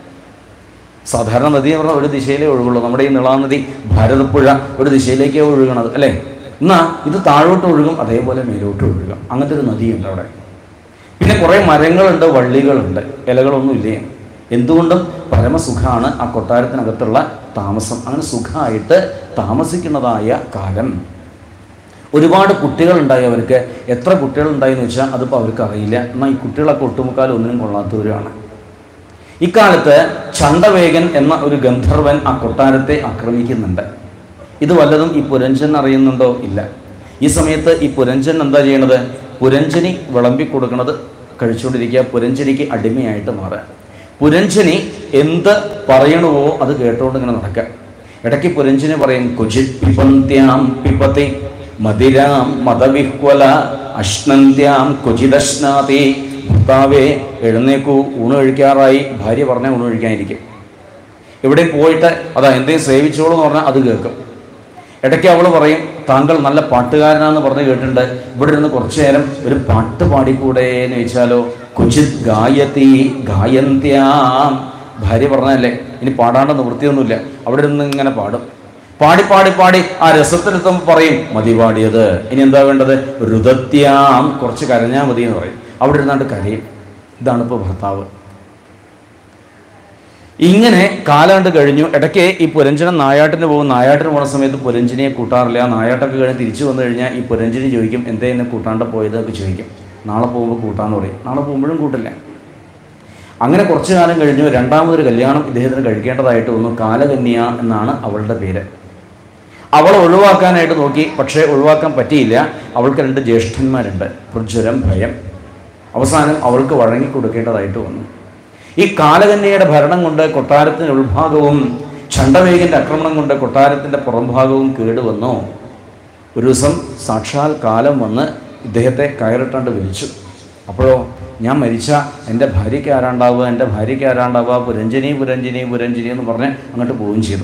സാധാരണ നദി എന്ന് പറഞ്ഞാൽ ഒരു ദിശയിലേ ഒഴുകുള്ളൂ നമ്മുടെ ഈ നിളാനദി ഭാരതപ്പുഴ ഒരു ദിശയിലേക്കേ ഒഴുകണത് അല്ലേ എന്നാൽ ഇത് താഴോട്ട് ഒഴുകും അതേപോലെ മേലോട്ട് ഒഴുകും അങ്ങനത്തെ ഒരു നദിയുണ്ട് അവിടെ പിന്നെ കുറേ മരങ്ങളുണ്ട് വള്ളികളുണ്ട് ഇലകളൊന്നും ഇല്ലേ എന്തുകൊണ്ടും പരമസുഖമാണ് ആ കൊട്ടാരത്തിനകത്തുള്ള താമസം അങ്ങനെ സുഖമായിട്ട് താമസിക്കുന്നതായ കാലം ഒരുപാട് കുട്ടികളുണ്ടായി അവർക്ക് എത്ര കുട്ടികളുണ്ടായി എന്ന് വെച്ചാൽ അതിപ്പോൾ അവർക്ക് അറിയില്ല എന്നാൽ ഈ കുട്ടികളൊക്കെ ഒട്ടുമുക്കാലും ഒന്നിനും കൊള്ളാത്തവരാണ് ഇക്കാലത്ത് ചണ്ടവേഗൻ എന്ന ഒരു ഗന്ധർവൻ ആ കൊട്ടാരത്തെ ആക്രമിക്കുന്നുണ്ട് ഇത് വല്ലതും ഈ പുരഞ്ജൻ അറിയുന്നുണ്ടോ ഇല്ല ഈ സമയത്ത് ഈ പുരഞ്ജൻ എന്താ ചെയ്യണത് പുരഞ്ജനി വിളമ്പി കൊടുക്കുന്നത് കഴിച്ചുകൊണ്ടിരിക്കുക പുരഞ്ജനിക്ക് അടിമയായിട്ട് മാറുക പുരഞ്ജനി എന്ത് പറയണവോ അത് കേട്ടുകൊണ്ട് ഇങ്ങനെ നടക്കുക ഇടയ്ക്ക് പുരഞ്ജനി പറയും കുചിത് പിപന്ത്യാം പിപതി മതിരാം മതവിഹ്വല അശ്നന്ത്യാം കുചിതശ്നാതി ഭർത്താവേ എഴുന്നേക്കൂ ഊണ് കഴിക്കാറായി ഭാര്യ പറഞ്ഞാൽ ഊണ് കഴിക്കാനിരിക്കും ഇവിടെ പോയിട്ട് അതാ എന്തെങ്കിലും സേവിച്ചോളൂ എന്ന് പറഞ്ഞാൽ അത് കേൾക്കും ഇടയ്ക്ക് അവൾ പറയും താങ്കൾ നല്ല പാട്ടുകാരനാന്ന് പറഞ്ഞ് കേട്ടിട്ടുണ്ട് ഇവിടെ ഇരുന്ന് കുറച്ചു നേരം ഒരു പാട്ട് പാടിക്കൂടെ എന്ന് ചോദിച്ചാലോ കുചിത് ഗായതി ഗായന്ത്യാം ഭാര്യ പറഞ്ഞതല്ലേ ഇനി പാടാണ്ട് നിവൃത്തിയൊന്നുമില്ല അവിടെ ഇരുന്ന് ഇങ്ങനെ പാടും പാടി പാടി പാടി ആ രസത്തിലെത്തുമ്പോൾ പറയും മതി പാടിയത് ഇനി എന്താ വേണ്ടത് രുദത്യാം കുറച്ച് കരഞ്ഞാൽ മതി എന്ന് പറയും അവിടെ ഇരുന്നാണ്ട് കരയും ഇതാണ് ഇപ്പോൾ ഭർത്താവ് ഇങ്ങനെ കാലാണ്ട് കഴിഞ്ഞു ഇടയ്ക്ക് ഈ പുരഞ്ജനം നായാട്ടിന് പോകും നായാട്ടിന് പോകുന്ന സമയത്ത് പുരഞ്ജനിയെ കൂട്ടാറില്ല ആ നായാട്ടൊക്കെ കഴിഞ്ഞ് തിരിച്ചു വന്നു കഴിഞ്ഞാൽ ഈ പുരഞ്ജനി ചോദിക്കും എന്തേ എന്നെ കൂട്ടാണ്ട് പോയത് എന്നൊക്കെ ചോദിക്കും നാളെ പോകുമ്പോൾ കൂട്ടാന്ന് പറയും നാളെ പോകുമ്പോഴും കൂട്ടില്ല അങ്ങനെ കുറച്ചു കാലം കഴിഞ്ഞു രണ്ടാമതൊരു കല്യാണം ഇദ്ദേഹത്തിന് കഴിക്കേണ്ടതായിട്ട് വന്നു കാലകന്യ എന്നാണ് അവളുടെ പേര് അവളെ ഒഴിവാക്കാനായിട്ട് നോക്കി പക്ഷേ ഒഴിവാക്കാൻ പറ്റിയില്ല അവൾക്ക് രണ്ട് ജ്യേഷ്ഠന്മാരുണ്ട് പ്രജ്വരം ഭയം അവസാനം അവൾക്ക് വഴങ്ങി കൊടുക്കേണ്ടതായിട്ട് വന്നു ഈ കാലകന്യയുടെ ഭരണം കൊണ്ട് കൊട്ടാരത്തിൻ്റെ ഉൾഭാഗവും ചണ്ടവേഗിൻ്റെ ആക്രമണം കൊണ്ട് കൊട്ടാരത്തിൻ്റെ പുറംഭാഗവും കേടുവന്നു ഒരു ദിവസം സാക്ഷാൽ കാലം വന്ന് ഇദ്ദേഹത്തെ കയറിട്ടാണ്ട് വിളിച്ചു അപ്പോഴോ ഞാൻ മരിച്ച എൻ്റെ ഭാര്യയ്ക്ക് ആരാണ്ടാവുക എൻ്റെ ഭാര്യയ്ക്ക് ആരാണ്ടാവുക പുരഞ്ജനി പുരഞ്ജനി പുരഞ്ജനി എന്ന് പറഞ്ഞ് അങ്ങോട്ട് പോവുകയും ചെയ്തു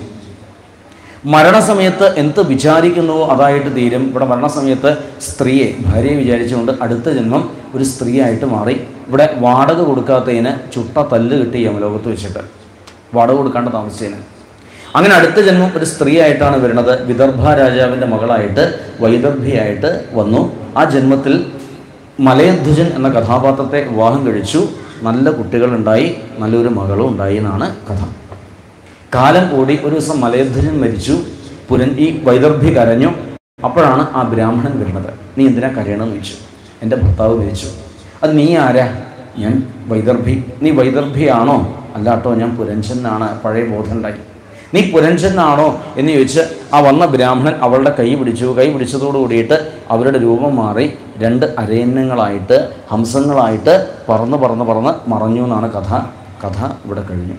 മരണസമയത്ത് എന്ത് വിചാരിക്കുന്നുവോ അതായിട്ട് തീരും ഇവിടെ മരണസമയത്ത് സ്ത്രീയെ ഭാര്യയെ വിചാരിച്ചുകൊണ്ട് അടുത്ത ജന്മം ഒരു സ്ത്രീയായിട്ട് മാറി ഇവിടെ വാടക കൊടുക്കാത്തതിന് ചുട്ട തല്ല് കിട്ടി യമലോകത്ത് വെച്ചിട്ട് വാടക കൊടുക്കാണ്ട് താമസിച്ചതിന് അങ്ങനെ അടുത്ത ജന്മം ഒരു സ്ത്രീയായിട്ടാണ് വരുന്നത് വിദർഭ രാജാവിൻ്റെ മകളായിട്ട് വൈദർഭിയായിട്ട് വന്നു ആ ജന്മത്തിൽ മലയധ്വജൻ എന്ന കഥാപാത്രത്തെ വിവാഹം കഴിച്ചു നല്ല കുട്ടികളുണ്ടായി നല്ലൊരു മകളും ഉണ്ടായി എന്നാണ് കഥ കാലം കൂടി ഒരു ദിവസം മലയധ്വജൻ മരിച്ചു പുരൻ ഈ വൈദർഭി കരഞ്ഞു അപ്പോഴാണ് ആ ബ്രാഹ്മണൻ വരുന്നത് നീ എന്തിനാ കരയണമെന്ന് ചോദിച്ചു എൻ്റെ ഭർത്താവ് മരിച്ചു അത് നീ ആരാ ഞാൻ വൈദർഭി നീ വൈദർഭിയാണോ അല്ലാട്ടോ ഞാൻ പുരഞ്ജനാണ് പഴയ ബോധമുണ്ടായി നീ പുരഞ്ജനാണോ എന്ന് ചോദിച്ച് ആ വന്ന ബ്രാഹ്മണൻ അവളുടെ കൈ പിടിച്ചു കൈ പിടിച്ചതോട് കൂടിയിട്ട് അവരുടെ രൂപം മാറി രണ്ട് അരയന്നങ്ങളായിട്ട് ഹംസങ്ങളായിട്ട് പറന്ന് പറന്ന് പറന്ന് മറഞ്ഞു എന്നാണ് കഥ കഥ ഇവിടെ കഴിഞ്ഞു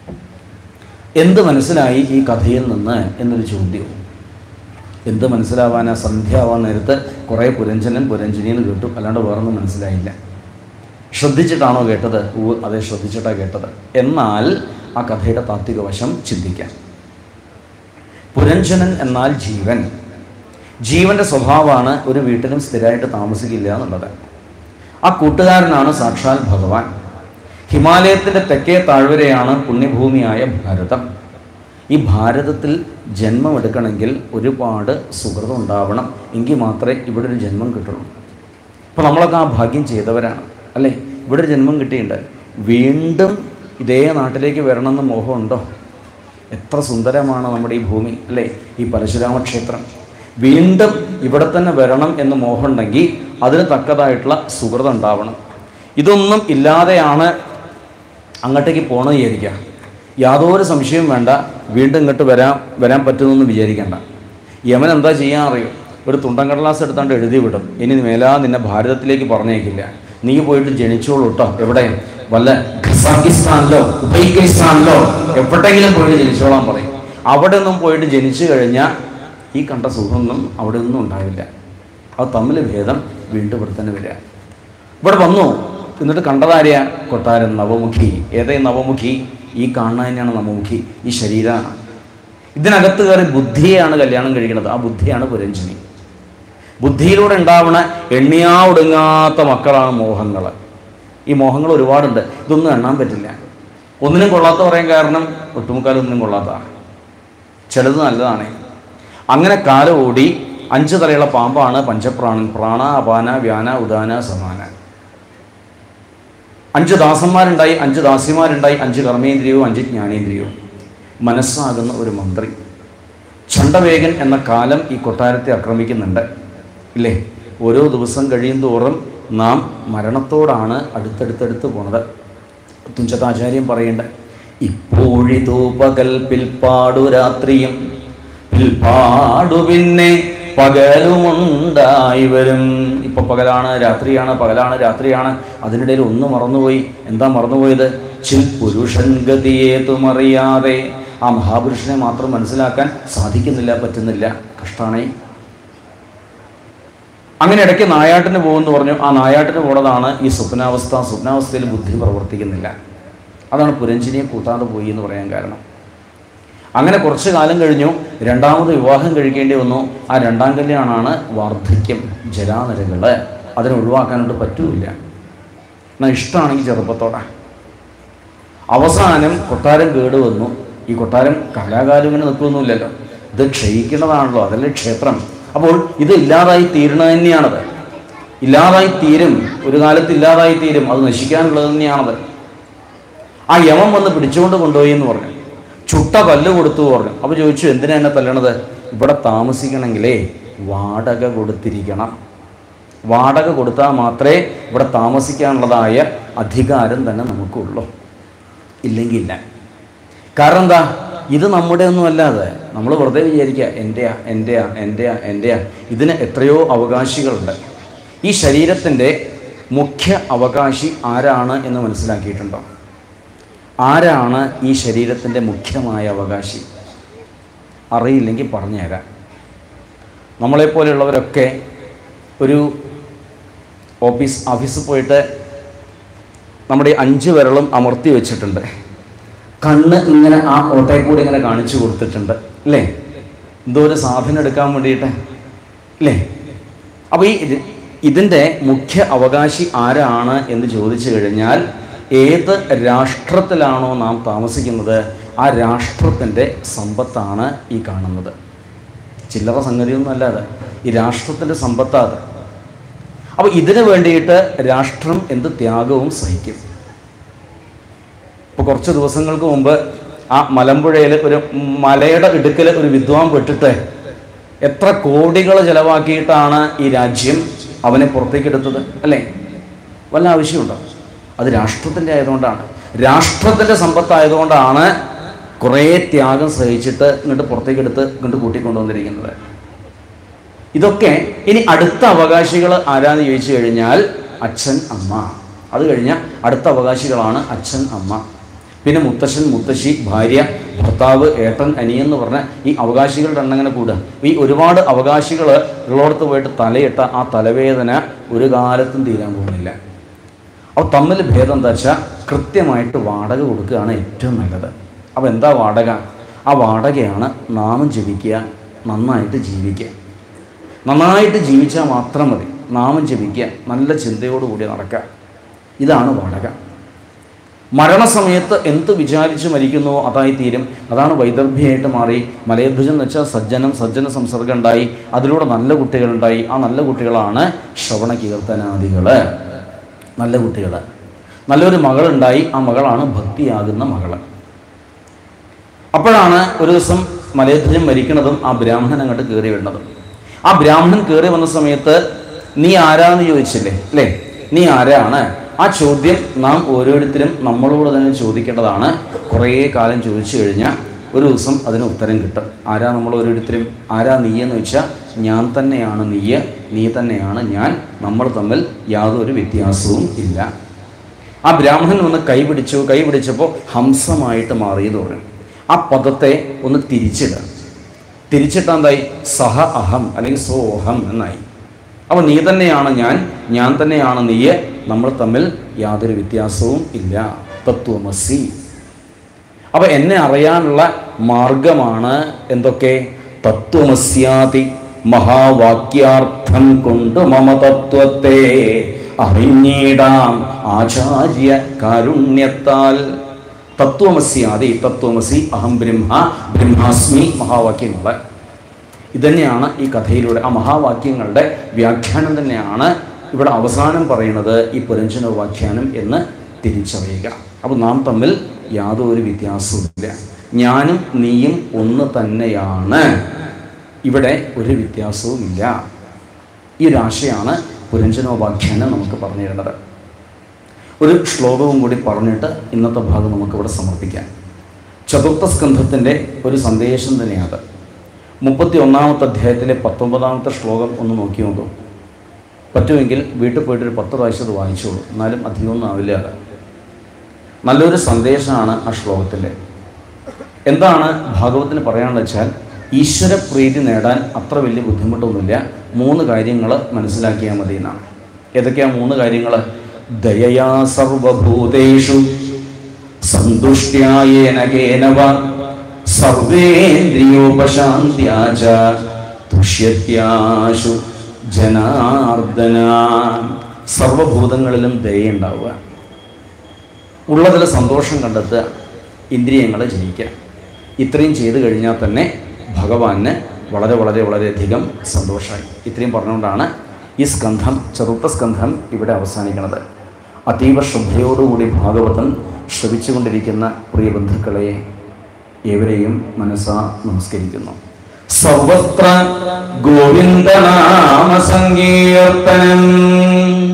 എന്ത് മനസ്സിലായി ഈ കഥയിൽ നിന്ന് എന്നൊരു ചോദ്യവും എന്ത് മനസ്സിലാവാനാ സന്ധ്യ ആവാൻ നേരത്ത് കുറേ പുരഞ്ജനൻ പുരഞ്ജനിന്ന് കേട്ടു അല്ലാണ്ട് വേറൊന്നും മനസ്സിലായില്ല ശ്രദ്ധിച്ചിട്ടാണോ കേട്ടത് ഊ അതെ ശ്രദ്ധിച്ചിട്ടാണ് കേട്ടത് എന്നാൽ ആ കഥയുടെ താത്വിക വശം ചിന്തിക്കാം പുരഞ്ജനൻ എന്നാൽ ജീവൻ ജീവൻ്റെ സ്വഭാവമാണ് ഒരു വീട്ടിലും സ്ഥിരമായിട്ട് താമസിക്കില്ല എന്നുള്ളത് ആ കൂട്ടുകാരനാണ് സാക്ഷാൽ ഭഗവാൻ ഹിമാലയത്തിൻ്റെ തെക്കേ താഴ്വരയാണ് പുണ്യഭൂമിയായ ഭാരതം ഈ ഭാരതത്തിൽ ജന്മമെടുക്കണമെങ്കിൽ ഒരുപാട് സുഹൃതം ഉണ്ടാവണം എങ്കിൽ മാത്രമേ ഇവിടെ ഒരു ജന്മം കിട്ടുള്ളൂ അപ്പോൾ നമ്മളൊക്കെ ആ ഭാഗ്യം ചെയ്തവരാണ് അല്ലേ ഇവിടെ ഒരു ജന്മം കിട്ടിയിട്ടുണ്ട് വീണ്ടും ഇതേ നാട്ടിലേക്ക് വരണമെന്ന് മോഹമുണ്ടോ എത്ര സുന്ദരമാണ് നമ്മുടെ ഈ ഭൂമി അല്ലേ ഈ പരശുരാമ ക്ഷേത്രം വീണ്ടും ഇവിടെ തന്നെ വരണം എന്ന് മോഹമുണ്ടെങ്കിൽ അതിന് തക്കതായിട്ടുള്ള സുഹൃതം ഉണ്ടാവണം ഇതൊന്നും ഇല്ലാതെയാണ് അങ്ങോട്ടേക്ക് പോകണമെന്ന് വിചാരിക്കുക യാതൊരു സംശയവും വേണ്ട വീണ്ടും ഇങ്ങോട്ട് വരാൻ വരാൻ പറ്റുമെന്ന് വിചാരിക്കേണ്ട യമൻ എന്താ ചെയ്യാൻ അറിയോ ഒരു തുണ്ടൻ കടലാസ് എടുത്താണ്ട് എഴുതി വിടും ഇനി മേലാ നിന്നെ ഭാരതത്തിലേക്ക് പറഞ്ഞേക്കില്ല നീ പോയിട്ട് ജനിച്ചോളൂ കേട്ടോ എവിടെ വല്ല ഖസാക്കിസ്ഥാനിലോ ഉബൈക്കിസ്ഥാനിലോ എവിടെയെങ്കിലും പോയിട്ട് ജനിച്ചോളാൻ പറയും അവിടെ ഒന്നും പോയിട്ട് ജനിച്ചു കഴിഞ്ഞാൽ ഈ കണ്ട സുഖമൊന്നും അവിടെ ഒന്നും ഉണ്ടാവില്ല അത് തമ്മിൽ ഭേദം വീണ്ടും ഇവിടെ തന്നെ വരിക ഇവിടെ വന്നു എന്നിട്ട് കണ്ടതാരെയാ കൊട്ടാരൻ നവമുഖി ഏതേ നവമുഖി ഈ കാണുന്ന തന്നെയാണ് നവമുഖി ഈ ശരീരമാണ് ഇതിനകത്ത് കയറി ബുദ്ധിയെയാണ് കല്യാണം കഴിക്കുന്നത് ആ ബുദ്ധിയാണ് പുരഞ്ജനി ബുദ്ധിയിലൂടെ ഉണ്ടാവുന്ന എണ്ണിയാ ഒടുങ്ങാത്ത മക്കളാണ് മോഹങ്ങൾ ഈ മോഹങ്ങൾ ഒരുപാടുണ്ട് ഇതൊന്നും എണ്ണാൻ പറ്റില്ല ഒന്നിനും കൊള്ളാത്ത പറയാൻ കാരണം ഒട്ടുമുക്കാലും ഒന്നിനും കൊള്ളാത്തതാണ് ചിലത് നല്ലതാണ് അങ്ങനെ കാലം ഓടി അഞ്ച് തലയുള്ള പാമ്പാണ് പഞ്ചപ്രാണൻ പ്രാണ അപാന വ്യാന ഉദാന സമാന അഞ്ച് ദാസന്മാരുണ്ടായി അഞ്ച് ദാസിമാരുണ്ടായി അഞ്ച് കർമ്മേന്ദ്രിയവും അഞ്ച് ജ്ഞാനേന്ദ്രിയവും മനസ്സാകുന്ന ഒരു മന്ത്രി ചണ്ടവേഗൻ എന്ന കാലം ഈ കൊട്ടാരത്തെ ആക്രമിക്കുന്നുണ്ട് ഇല്ലേ ഓരോ ദിവസം കഴിയും തോറും നാം മരണത്തോടാണ് അടുത്തടുത്തടുത്ത് പോണത് തുഞ്ചത്താചാര്യം പറയേണ്ട ഇപ്പോഴിതോ പകൽ പിൽപ്പാടു രാത്രിയും പിൽപ്പാടു പിന്നെ പകലുമുണ്ടായി വരും ഇപ്പൊ പകലാണ് രാത്രിയാണ് പകലാണ് രാത്രിയാണ് അതിനിടയിൽ ഒന്ന് മറന്നുപോയി എന്താ മറന്നുപോയത് ചിൽ പുരുഷൻ ഗതിയേതുമറിയാതെ ആ മഹാപുരുഷനെ മാത്രം മനസ്സിലാക്കാൻ സാധിക്കുന്നില്ല പറ്റുന്നില്ല കഷ്ടാണേ അങ്ങനെ ഇടയ്ക്ക് നായാട്ടിന് പോകുമെന്ന് പറഞ്ഞു ആ നായാട്ടിന് പോണതാണ് ഈ സ്വപ്നാവസ്ഥ സ്വപ്നാവസ്ഥയിൽ ബുദ്ധി പ്രവർത്തിക്കുന്നില്ല അതാണ് പുരഞ്ജിനിയെ കൂട്ടാതെ പോയി എന്ന് പറയാൻ കാരണം അങ്ങനെ കുറച്ച് കാലം കഴിഞ്ഞു രണ്ടാമത് വിവാഹം കഴിക്കേണ്ടി വന്നു ആ രണ്ടാം കല്യാണമാണ് വാർദ്ധക്യം ജരാനരകൾ അതിനെ ഒഴിവാക്കാനായിട്ട് പറ്റൂല എന്നാൽ ഇഷ്ടമാണെങ്കിൽ ചെറുപ്പത്തോടെ അവസാനം കൊട്ടാരം കേട് വന്നു ഈ കൊട്ടാരം കാലാകാലം ഇങ്ങനെ നിൽക്കുകയൊന്നുമില്ലല്ലോ ഇത് ക്ഷയിക്കുന്നതാണല്ലോ അതല്ലേ ക്ഷേത്രം അപ്പോൾ ഇത് ഇല്ലാതായി തീരണത് തന്നെയാണത് ഇല്ലാതായി തീരും ഒരു കാലത്ത് ഇല്ലാതായി തീരും അത് നശിക്കാനുള്ളത് തന്നെയാണത് ആ യമം വന്ന് പിടിച്ചുകൊണ്ട് കൊണ്ടുപോയി എന്ന് പറഞ്ഞു ചുട്ട കല്ല് കൊടുത്തു പറഞ്ഞു അപ്പോൾ ചോദിച്ചു എന്തിനാ എന്നെ തല്ലണത് ഇവിടെ താമസിക്കണമെങ്കിലേ വാടക കൊടുത്തിരിക്കണം വാടക കൊടുത്താൽ മാത്രമേ ഇവിടെ താമസിക്കാനുള്ളതായ അധികാരം തന്നെ നമുക്കുള്ളൂ ഇല്ലെങ്കിൽ ഇല്ല കാരണം എന്താ ഇത് നമ്മുടെ ഒന്നും അല്ലാതെ നമ്മൾ വെറുതെ വിചാരിക്കുക എൻ്റെയാ എൻ്റെയാ എൻ്റെയാ എൻ്റെയാ ഇതിന് എത്രയോ അവകാശികളുണ്ട് ഈ ശരീരത്തിൻ്റെ മുഖ്യ അവകാശി ആരാണ് എന്ന് മനസ്സിലാക്കിയിട്ടുണ്ടോ ആരാണ് ഈ ശരീരത്തിൻ്റെ മുഖ്യമായ അവകാശി അറിയില്ലെങ്കിൽ പറഞ്ഞുതരാം നമ്മളെപ്പോലെയുള്ളവരൊക്കെ ഒരു ഓഫീസ് ഓഫീസിൽ പോയിട്ട് നമ്മുടെ ഈ അഞ്ച് വിരളും അമർത്തി വെച്ചിട്ടുണ്ട് കണ്ണ് ഇങ്ങനെ ആ ഓട്ടയിൽ കൂടി ഇങ്ങനെ കാണിച്ചു കൊടുത്തിട്ടുണ്ട് അല്ലേ എന്തോ ഒരു സാധനം എടുക്കാൻ വേണ്ടിയിട്ട് അല്ലേ അപ്പോൾ ഈ ഇത് ഇതിൻ്റെ മുഖ്യ അവകാശി ആരാണ് എന്ന് ചോദിച്ചു കഴിഞ്ഞാൽ ഏത് രാഷ്ട്രത്തിലാണോ നാം താമസിക്കുന്നത് ആ രാഷ്ട്രത്തിൻ്റെ സമ്പത്താണ് ഈ കാണുന്നത് ചില്ലറ സംഗതിയൊന്നും അല്ലാതെ ഈ രാഷ്ട്രത്തിൻ്റെ സമ്പത്താണ് അപ്പോൾ ഇതിനു വേണ്ടിയിട്ട് രാഷ്ട്രം എന്ത് ത്യാഗവും സഹിക്കും ഇപ്പോൾ കുറച്ച് ദിവസങ്ങൾക്ക് മുമ്പ് ആ മലമ്പുഴയിൽ ഒരു മലയുടെ ഇടുക്കൽ ഒരു വിദ്വാൻ പെട്ടിട്ട് എത്ര കോടികൾ ചെലവാക്കിയിട്ടാണ് ഈ രാജ്യം അവനെ പുറത്തേക്ക് എടുത്തത് അല്ലേ വല്ല ആവശ്യമുണ്ടോ അത് രാഷ്ട്രത്തിൻ്റെ ആയതുകൊണ്ടാണ് രാഷ്ട്രത്തിൻ്റെ സമ്പത്തായതുകൊണ്ടാണ് കുറേ ത്യാഗം സഹിച്ചിട്ട് ഇങ്ങോട്ട് പുറത്തേക്ക് എടുത്ത് ഇങ്ങോട്ട് കൂട്ടിക്കൊണ്ടുവന്നിരിക്കുന്നത് ഇതൊക്കെ ഇനി അടുത്ത അവകാശികൾ ആരാന്ന് ചോദിച്ചു കഴിഞ്ഞാൽ അച്ഛൻ അമ്മ അത് കഴിഞ്ഞാൽ അടുത്ത അവകാശികളാണ് അച്ഛൻ അമ്മ പിന്നെ മുത്തശ്ശൻ മുത്തശ്ശി ഭാര്യ ഭർത്താവ് ഏട്ടൻ അനിയൻ എന്ന് പറഞ്ഞ ഈ അവകാശികളുടെ എണ്ണം ഇങ്ങനെ കൂടുക ഈ ഒരുപാട് അവകാശികൾ ഉള്ളടത്ത് പോയിട്ട് തലയിട്ട ആ തലവേദന ഒരു കാലത്തും തീരാൻ പോകുന്നില്ല അപ്പോൾ തമ്മിൽ ഭേദം എന്താ വെച്ചാൽ കൃത്യമായിട്ട് വാടക കൊടുക്കുകയാണ് ഏറ്റവും നല്ലത് അപ്പോൾ എന്താ വാടക ആ വാടകയാണ് നാമം ജപിക്കുക നന്നായിട്ട് ജീവിക്കുക നന്നായിട്ട് ജീവിച്ചാൽ മാത്രം മതി നാമം ജപിക്കുക നല്ല ചിന്തയോടുകൂടി നടക്കുക ഇതാണ് വാടക മരണസമയത്ത് എന്ത് വിചാരിച്ച് മരിക്കുന്നുവോ അതായി തീരും അതാണ് വൈദർഭ്യമായിട്ട് മാറി മലയധ്വജം എന്ന് വെച്ചാൽ സജ്ജനം സജ്ജന സംസർഗം ഉണ്ടായി അതിലൂടെ നല്ല കുട്ടികളുണ്ടായി ആ നല്ല കുട്ടികളാണ് ശ്രവണ കീർത്തനാദികൾ നല്ല കുട്ടികൾ നല്ലൊരു മകളുണ്ടായി ആ മകളാണ് ഭക്തിയാകുന്ന മകള് അപ്പോഴാണ് ഒരു ദിവസം മലയധ്വജം മരിക്കുന്നതും ആ ബ്രാഹ്മണൻ അങ്ങോട്ട് കയറി വരുന്നതും ആ ബ്രാഹ്മണൻ കയറി വന്ന സമയത്ത് നീ ആരാന്ന് ചോദിച്ചില്ലേ അല്ലേ നീ ആരാണ് ആ ചോദ്യം നാം ഓരോരുത്തരും നമ്മളോട് തന്നെ ചോദിക്കേണ്ടതാണ് കുറേ കാലം ചോദിച്ചു കഴിഞ്ഞാൽ ഒരു ദിവസം അതിന് ഉത്തരം കിട്ടും ആരാ നമ്മൾ ഓരോരുത്തരും ആരാ നീ എന്ന് വെച്ചാൽ ഞാൻ തന്നെയാണ് നീയ് നീ തന്നെയാണ് ഞാൻ നമ്മൾ തമ്മിൽ യാതൊരു വ്യത്യാസവും ഇല്ല ആ ബ്രാഹ്മണൻ ഒന്ന് കൈ പിടിച്ചു കൈ പിടിച്ചപ്പോൾ ഹംസമായിട്ട് മാറിയെന്ന് പറയും ആ പദത്തെ ഒന്ന് തിരിച്ചിടുക തിരിച്ചിട്ട് എന്തായി സഹ അഹം അല്ലെങ്കിൽ സോഹം എന്നായി അപ്പോൾ നീ തന്നെയാണ് ഞാൻ ഞാൻ തന്നെയാണ് നീയെ നമ്മൾ തമ്മിൽ യാതൊരു വ്യത്യാസവും ഇല്ല തത്വമസി അപ്പോൾ എന്നെ അറിയാനുള്ള മാർഗമാണ് എന്തൊക്കെ തത്വമസ്യാതി മഹാവാക്യാർത്ഥം കൊണ്ട് മമ തത്വത്തെ അറിഞ്ഞിടാം ആചാര്യ കാരുണ്യത്താൽ തത്വമസ്യാതി തത്വമസി അഹം ബ്രഹ്മ ബ്രഹ്മാസ്മി മഹാവാക്യങ്ങൾ ഇതന്നെയാണ് ഈ കഥയിലൂടെ ആ മഹാവാക്യങ്ങളുടെ വ്യാഖ്യാനം തന്നെയാണ് ഇവിടെ അവസാനം പറയുന്നത് ഈ പുരഞ്ജന വ്യാഖ്യാനം എന്ന് തിരിച്ചറിയുക അപ്പോൾ നാം തമ്മിൽ യാതൊരു വ്യത്യാസവുമില്ല ഞാനും നീയും ഒന്ന് തന്നെയാണ് ഇവിടെ ഒരു വ്യത്യാസവുമില്ല ഈ ഒരു ആശയമാണ് പുരഞ്ജനോപാഖ്യാനം നമുക്ക് പറഞ്ഞു തരുന്നത് ഒരു ശ്ലോകവും കൂടി പറഞ്ഞിട്ട് ഇന്നത്തെ ഭാഗം നമുക്കിവിടെ സമർപ്പിക്കാം ചതുർത്ഥ സ്കന്ധത്തിൻ്റെ ഒരു സന്ദേശം തന്നെയാണ് മുപ്പത്തി ഒന്നാമത്തെ അധ്യായത്തിലെ പത്തൊമ്പതാമത്തെ ശ്ലോകം ഒന്ന് നോക്കി നോക്കും പറ്റുമെങ്കിൽ വീട്ടിൽ പോയിട്ട് ഒരു പത്ത് പ്രാവശ്യം അത് വായിച്ചോളൂ എന്നാലും അധികമൊന്നും ആവില്ല അത് നല്ലൊരു സന്ദേശമാണ് ആ ശ്ലോകത്തിൻ്റെ എന്താണ് ഭാഗവത്തിന് പറയാണെന്ന് വെച്ചാൽ ഈശ്വരപ്രീതി നേടാൻ അത്ര വലിയ ബുദ്ധിമുട്ടൊന്നുമില്ല മൂന്ന് കാര്യങ്ങൾ മനസ്സിലാക്കിയാൽ മതി എന്നാണ് ഏതൊക്കെയാ മൂന്ന് കാര്യങ്ങൾ ദയയാ സർവഭൂതേഷു സന്തുഷ്ട്യായേന കേനവ സർവേന്ദ്രിയോപശാന്ത്യാച തുഷ്യത്യാശു ജനാർദ്ദന സർവഭൂതങ്ങളിലും ദയുണ്ടാവുക ഉള്ളതിൽ സന്തോഷം കണ്ടെത്തുക ഇന്ദ്രിയങ്ങളെ ജയിക്കുക ഇത്രയും ചെയ്തു കഴിഞ്ഞാൽ തന്നെ ഭഗവാന് വളരെ വളരെ വളരെയധികം സന്തോഷമായി ഇത്രയും പറഞ്ഞുകൊണ്ടാണ് ഈ സ്കന്ധം ചതുർത്ഥ സ്കന്ധം ഇവിടെ അവസാനിക്കുന്നത് അതീവ ശ്രദ്ധയോടുകൂടി ഭാഗവതം ശ്രവിച്ചുകൊണ്ടിരിക്കുന്ന പ്രിയ ബന്ധുക്കളെ ഏവരെയും മനസ്സാ നമസ്കരിക്കുന്നു സർവത്ര ഗോവിന്ദനാമ സങ്കീർത്തനം